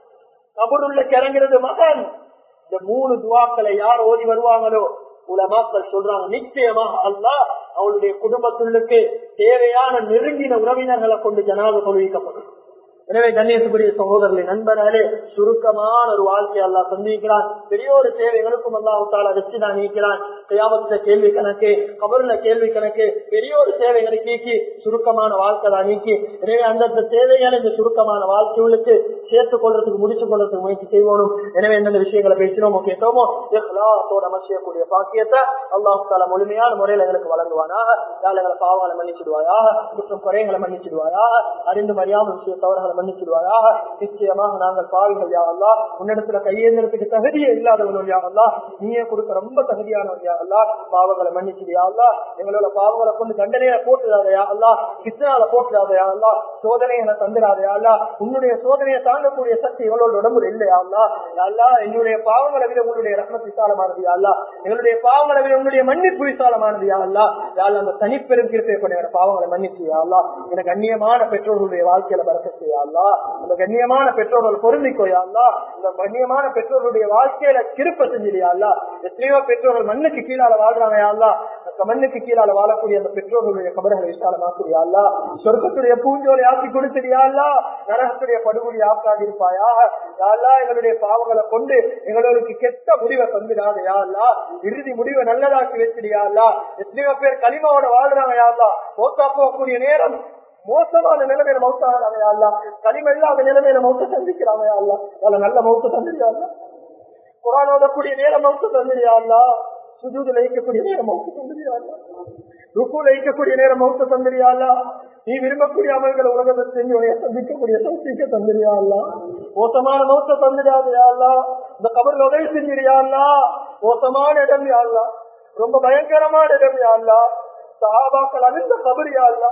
கபூலுக்கு இறங்கிறது மகன் இந்த மூணு துவாக்களை யார் ஓதி வருவாங்களோ உலமாக்கள் சொல்றாங்க நிச்சயமாக அல்லா அவளுடைய குடும்பத்துள்ளுக்கு தேவையான நெருங்கின உறவினர்களை கொண்டு ஜனாத தொழுவிக்கப்படும் எனவே கண்ணியத்துக்குரிய சகோதரர்களை நண்பர்களே சுருக்கமான ஒரு வாழ்க்கை அல்லா சந்திக்கிறான் பெரிய ஒரு தேவைகளுக்கும் அல்லாஹால வெற்றி தான் நீக்கிறான் கியாமத்துல கேள்வி கணக்கு கபருல கேள்வி கணக்கு பெரிய ஒரு தேவைகளை நீக்கி சுருக்கமான வாழ்க்கை தான் நீக்கி எனவே அந்தந்த தேவைகளை இந்த சுருக்கமான வாழ்க்கைகளுக்கு சேர்த்துக் கொள்றதுக்கு முடித்துக் கொள்றதுக்கு முயற்சி செய்வோம் எனவே எந்தெந்த விஷயங்களை பேசினோமோ கேட்டோமோ இஹ்லாத்தோட அமைச்சியக்கூடிய பாக்கியத்தை அல்லாஹு தாலா முழுமையான முறையில் எங்களுக்கு வழங்குவானாக யாழ்களை பாவங்களை மன்னிச்சிடுவாயாக குற்றம் குறைகளை மன்னிச்சிடுவாயாக அறிந்து மறியாமல் விஷய தவறுகளை மன்னிச்சிடுவாயாக நிச்சயமாக நாங்கள் பாவிகள் யாவல்லா உன்னிடத்துல கையேந்திரத்துக்கு தகுதியே இல்லாதவனும் யாவல்லா நீயே கொடுக்க ரொம்ப தகுதியானவன் யாவல்லா பாவங்களை மன்னிச்சிடியாவல்லா எங்களோட பாவங்களை கொண்டு தண்டனையில போட்டுடாதையா அல்லா கிருஷ்ணால போட்டுடாதையா அல்லா சோதனைகளை தந்துடாதையா அல்லா உன்னுடைய சோதனையை தாங்கக்கூடிய சக்தி எங்களோட உடம்புல இல்லையா அல்லா அல்லா என்னுடைய பாவங்களை விட உன்னுடைய ரத்ன விசாலமானது அல்லா எங்களுடைய பாவங்களை விட உன்னுடைய மன்னிப்பு விசாலமானது யா அல்லா யாழ் அந்த தனிப்பெரும் கிருப்பை கொண்ட பாவங்களை மன்னிச்சியா அல்லா எனக்கு கண்ணியமான பெற்றோர்களுடைய வாழ்க்கையில பறக்க செய்யா அல்லா அந்த கண்ணியமான பெற்றோர்கள் பொருந்திக்கோயா அல்லா இந்த கண்ணியமான பெற்றோர்களுடைய வாழ்க்கையில கிருப்ப செஞ்சிடியா அல்லா எத்தனையோ பெற்றோர்கள் மண்ணுக்கு கீழால வாழ்றாங்க அல்லா மண்ணுக்கு கீழால வாழக்கூடிய அந்த பெற்றோர்களுடைய கபர்களை விசாலமாக்குறியா அல்லா சொர்க்கத்துடைய பூஞ்சோலை ஆக்கி கொடுத்துடியா அல்லா நரகத்துடைய படுகொலி ஆக்காது இருப்பாயா யாழ்லா எங்களுடைய பாவங்களை கொண்டு எங்களுக்கு கெட்ட முடிவை தந்துடாதையா அல்லா இறுதி முடிவை நல்லதாக்கி வச்சிடியா அல்லா எத்தனையோ பேர் களிமாவோட வாழ்றாங்க யாழ்லா போக்கா போகக்கூடிய நேரம் மோசமான நிலைமையில மௌத்தாகிறாங்க அல்லா களிம இல்லாத நிலைமையில மௌத்த சந்திக்கிறாங்க அல்லா அதுல நல்ல மௌத்த தந்திரியா குரான் ஓதக்கூடிய நேரம் மௌத்த தந்திரியா அல்லா சுஜூது லயிக்கக்கூடிய நேரம் மௌத்த தந்திரியா ருக்கு லயிக்கக்கூடிய நேரம் மௌத்த தந்திரியா நீ விரும்பக்கூடிய அமல்களை உலகத்தை செஞ்சு உனைய சந்திக்கக்கூடிய சௌசிக்க தந்திரியா மோசமான மௌத்த தந்திரியா இந்த கபர் உதவி செஞ்சிரியா மோசமான இடம் யாழ்லா ரொம்ப பயங்கரமான இடம் யாழ்லா சஹாபாக்கள் அறிந்த கபர் யாழ்லா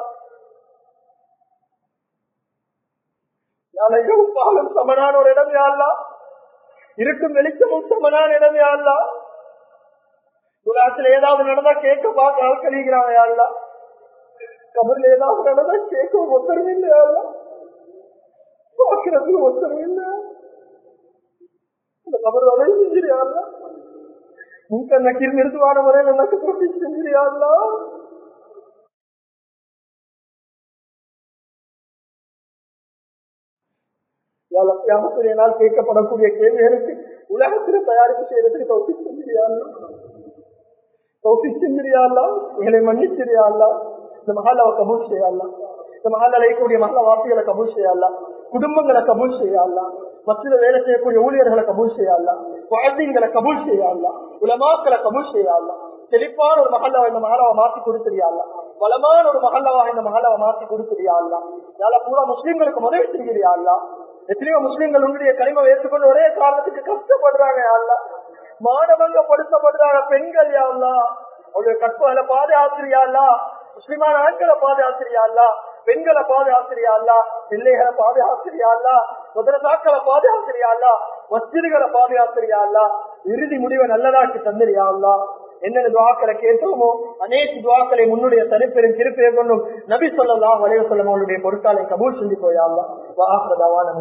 பாலும் சமனான ஒரு இடம் யாழ்லா இருக்கும் வெளிச்சமும் சமனான இடம் யாழ்லா உலகத்துல ஏதாவது நடந்தா கேட்க பார்க்க ஆள் கழிக்கிறாங்க யாழ்லா கபர்ல ஏதாவது நடந்தா கேட்க ஒத்தரவு இல்லையா பார்க்கறதுக்கு ஒத்தரவு இல்ல இந்த கபர் வரை செஞ்சிருயாருல முன்க நக்கீர் நிறுத்துவான முறையில் எனக்கு போட்டி செஞ்சிருயாருலா யாமத்துடைய நாள் கேட்கப்படக்கூடிய கேள்விகளுக்கு உலகத்துல தயாரிப்பு செய்யறதுக்கு தௌசி செஞ்சிருயாருல தௌசி செஞ்சிருயாருலா எங்களை மன்னிச்சிருயாருலா இந்த மகாலாவை கபூல் செய்யலாம் இந்த மகால் அழைக்கக்கூடிய மகள வாசிகளை கபூல் செய்யலாம் குடும்பங்களை கபூல் செய்யலாம் மத்தியில வேலை செய்யக்கூடிய ஊழியர்களை கபூல் செய்யலாம் குழந்தைங்களை கபூல் செய்யலாம் உலமாக்களை கபூல் செய்யலாம் செழிப்பான ஒரு மகல்லாவை இந்த மகளாவை மாற்றி கொடுத்துறியாலாம் பலமான ஒரு மகல்லாவாக இந்த மகளாவை மாற்றி கொடுத்துறியாலாம் யால பூரா முஸ்லீம்களுக்கு உதவி செய்கிறியாலாம் எத்தனையோ முஸ்லீம்கள் உன்னுடைய கனிமை ஏற்றுக்கொண்டு ஒரே காரணத்துக்கு கஷ்டப்படுறாங்க யாழ்லா மானவங்கப்படுத்தப்படுறாங்க பெண்கள் யாழ்லா அவருடைய கற்பனை பாதுகாத்திரியாள்லா முஸ்லிமான ஆண்களை பாதுகாத்திரியாள்லா பெண்களை பாதுகாத்திரியாள்லா பிள்ளைகளை பாதுகாத்திரியாள்லா முதலதாக்களை பாதுகாத்திரியாள்லா மஸ்ஜிதுகளை பாதுகாத்திரியாள்லா இறுதி முடிவை நல்லதாக்கி தந்திரியாள்லா என்னென்ன துவாக்களை கேட்டோமோ அனைத்து துவாக்களை முன்னுடைய தனிப்பெரும் திருப்பெயர் கொண்டும் நபி சொல்லலாம் வளைவு சொல்லம் அவளுடைய பொருட்களை கபூல் செஞ்சு போயாள்லா வாஹ்ரதாவான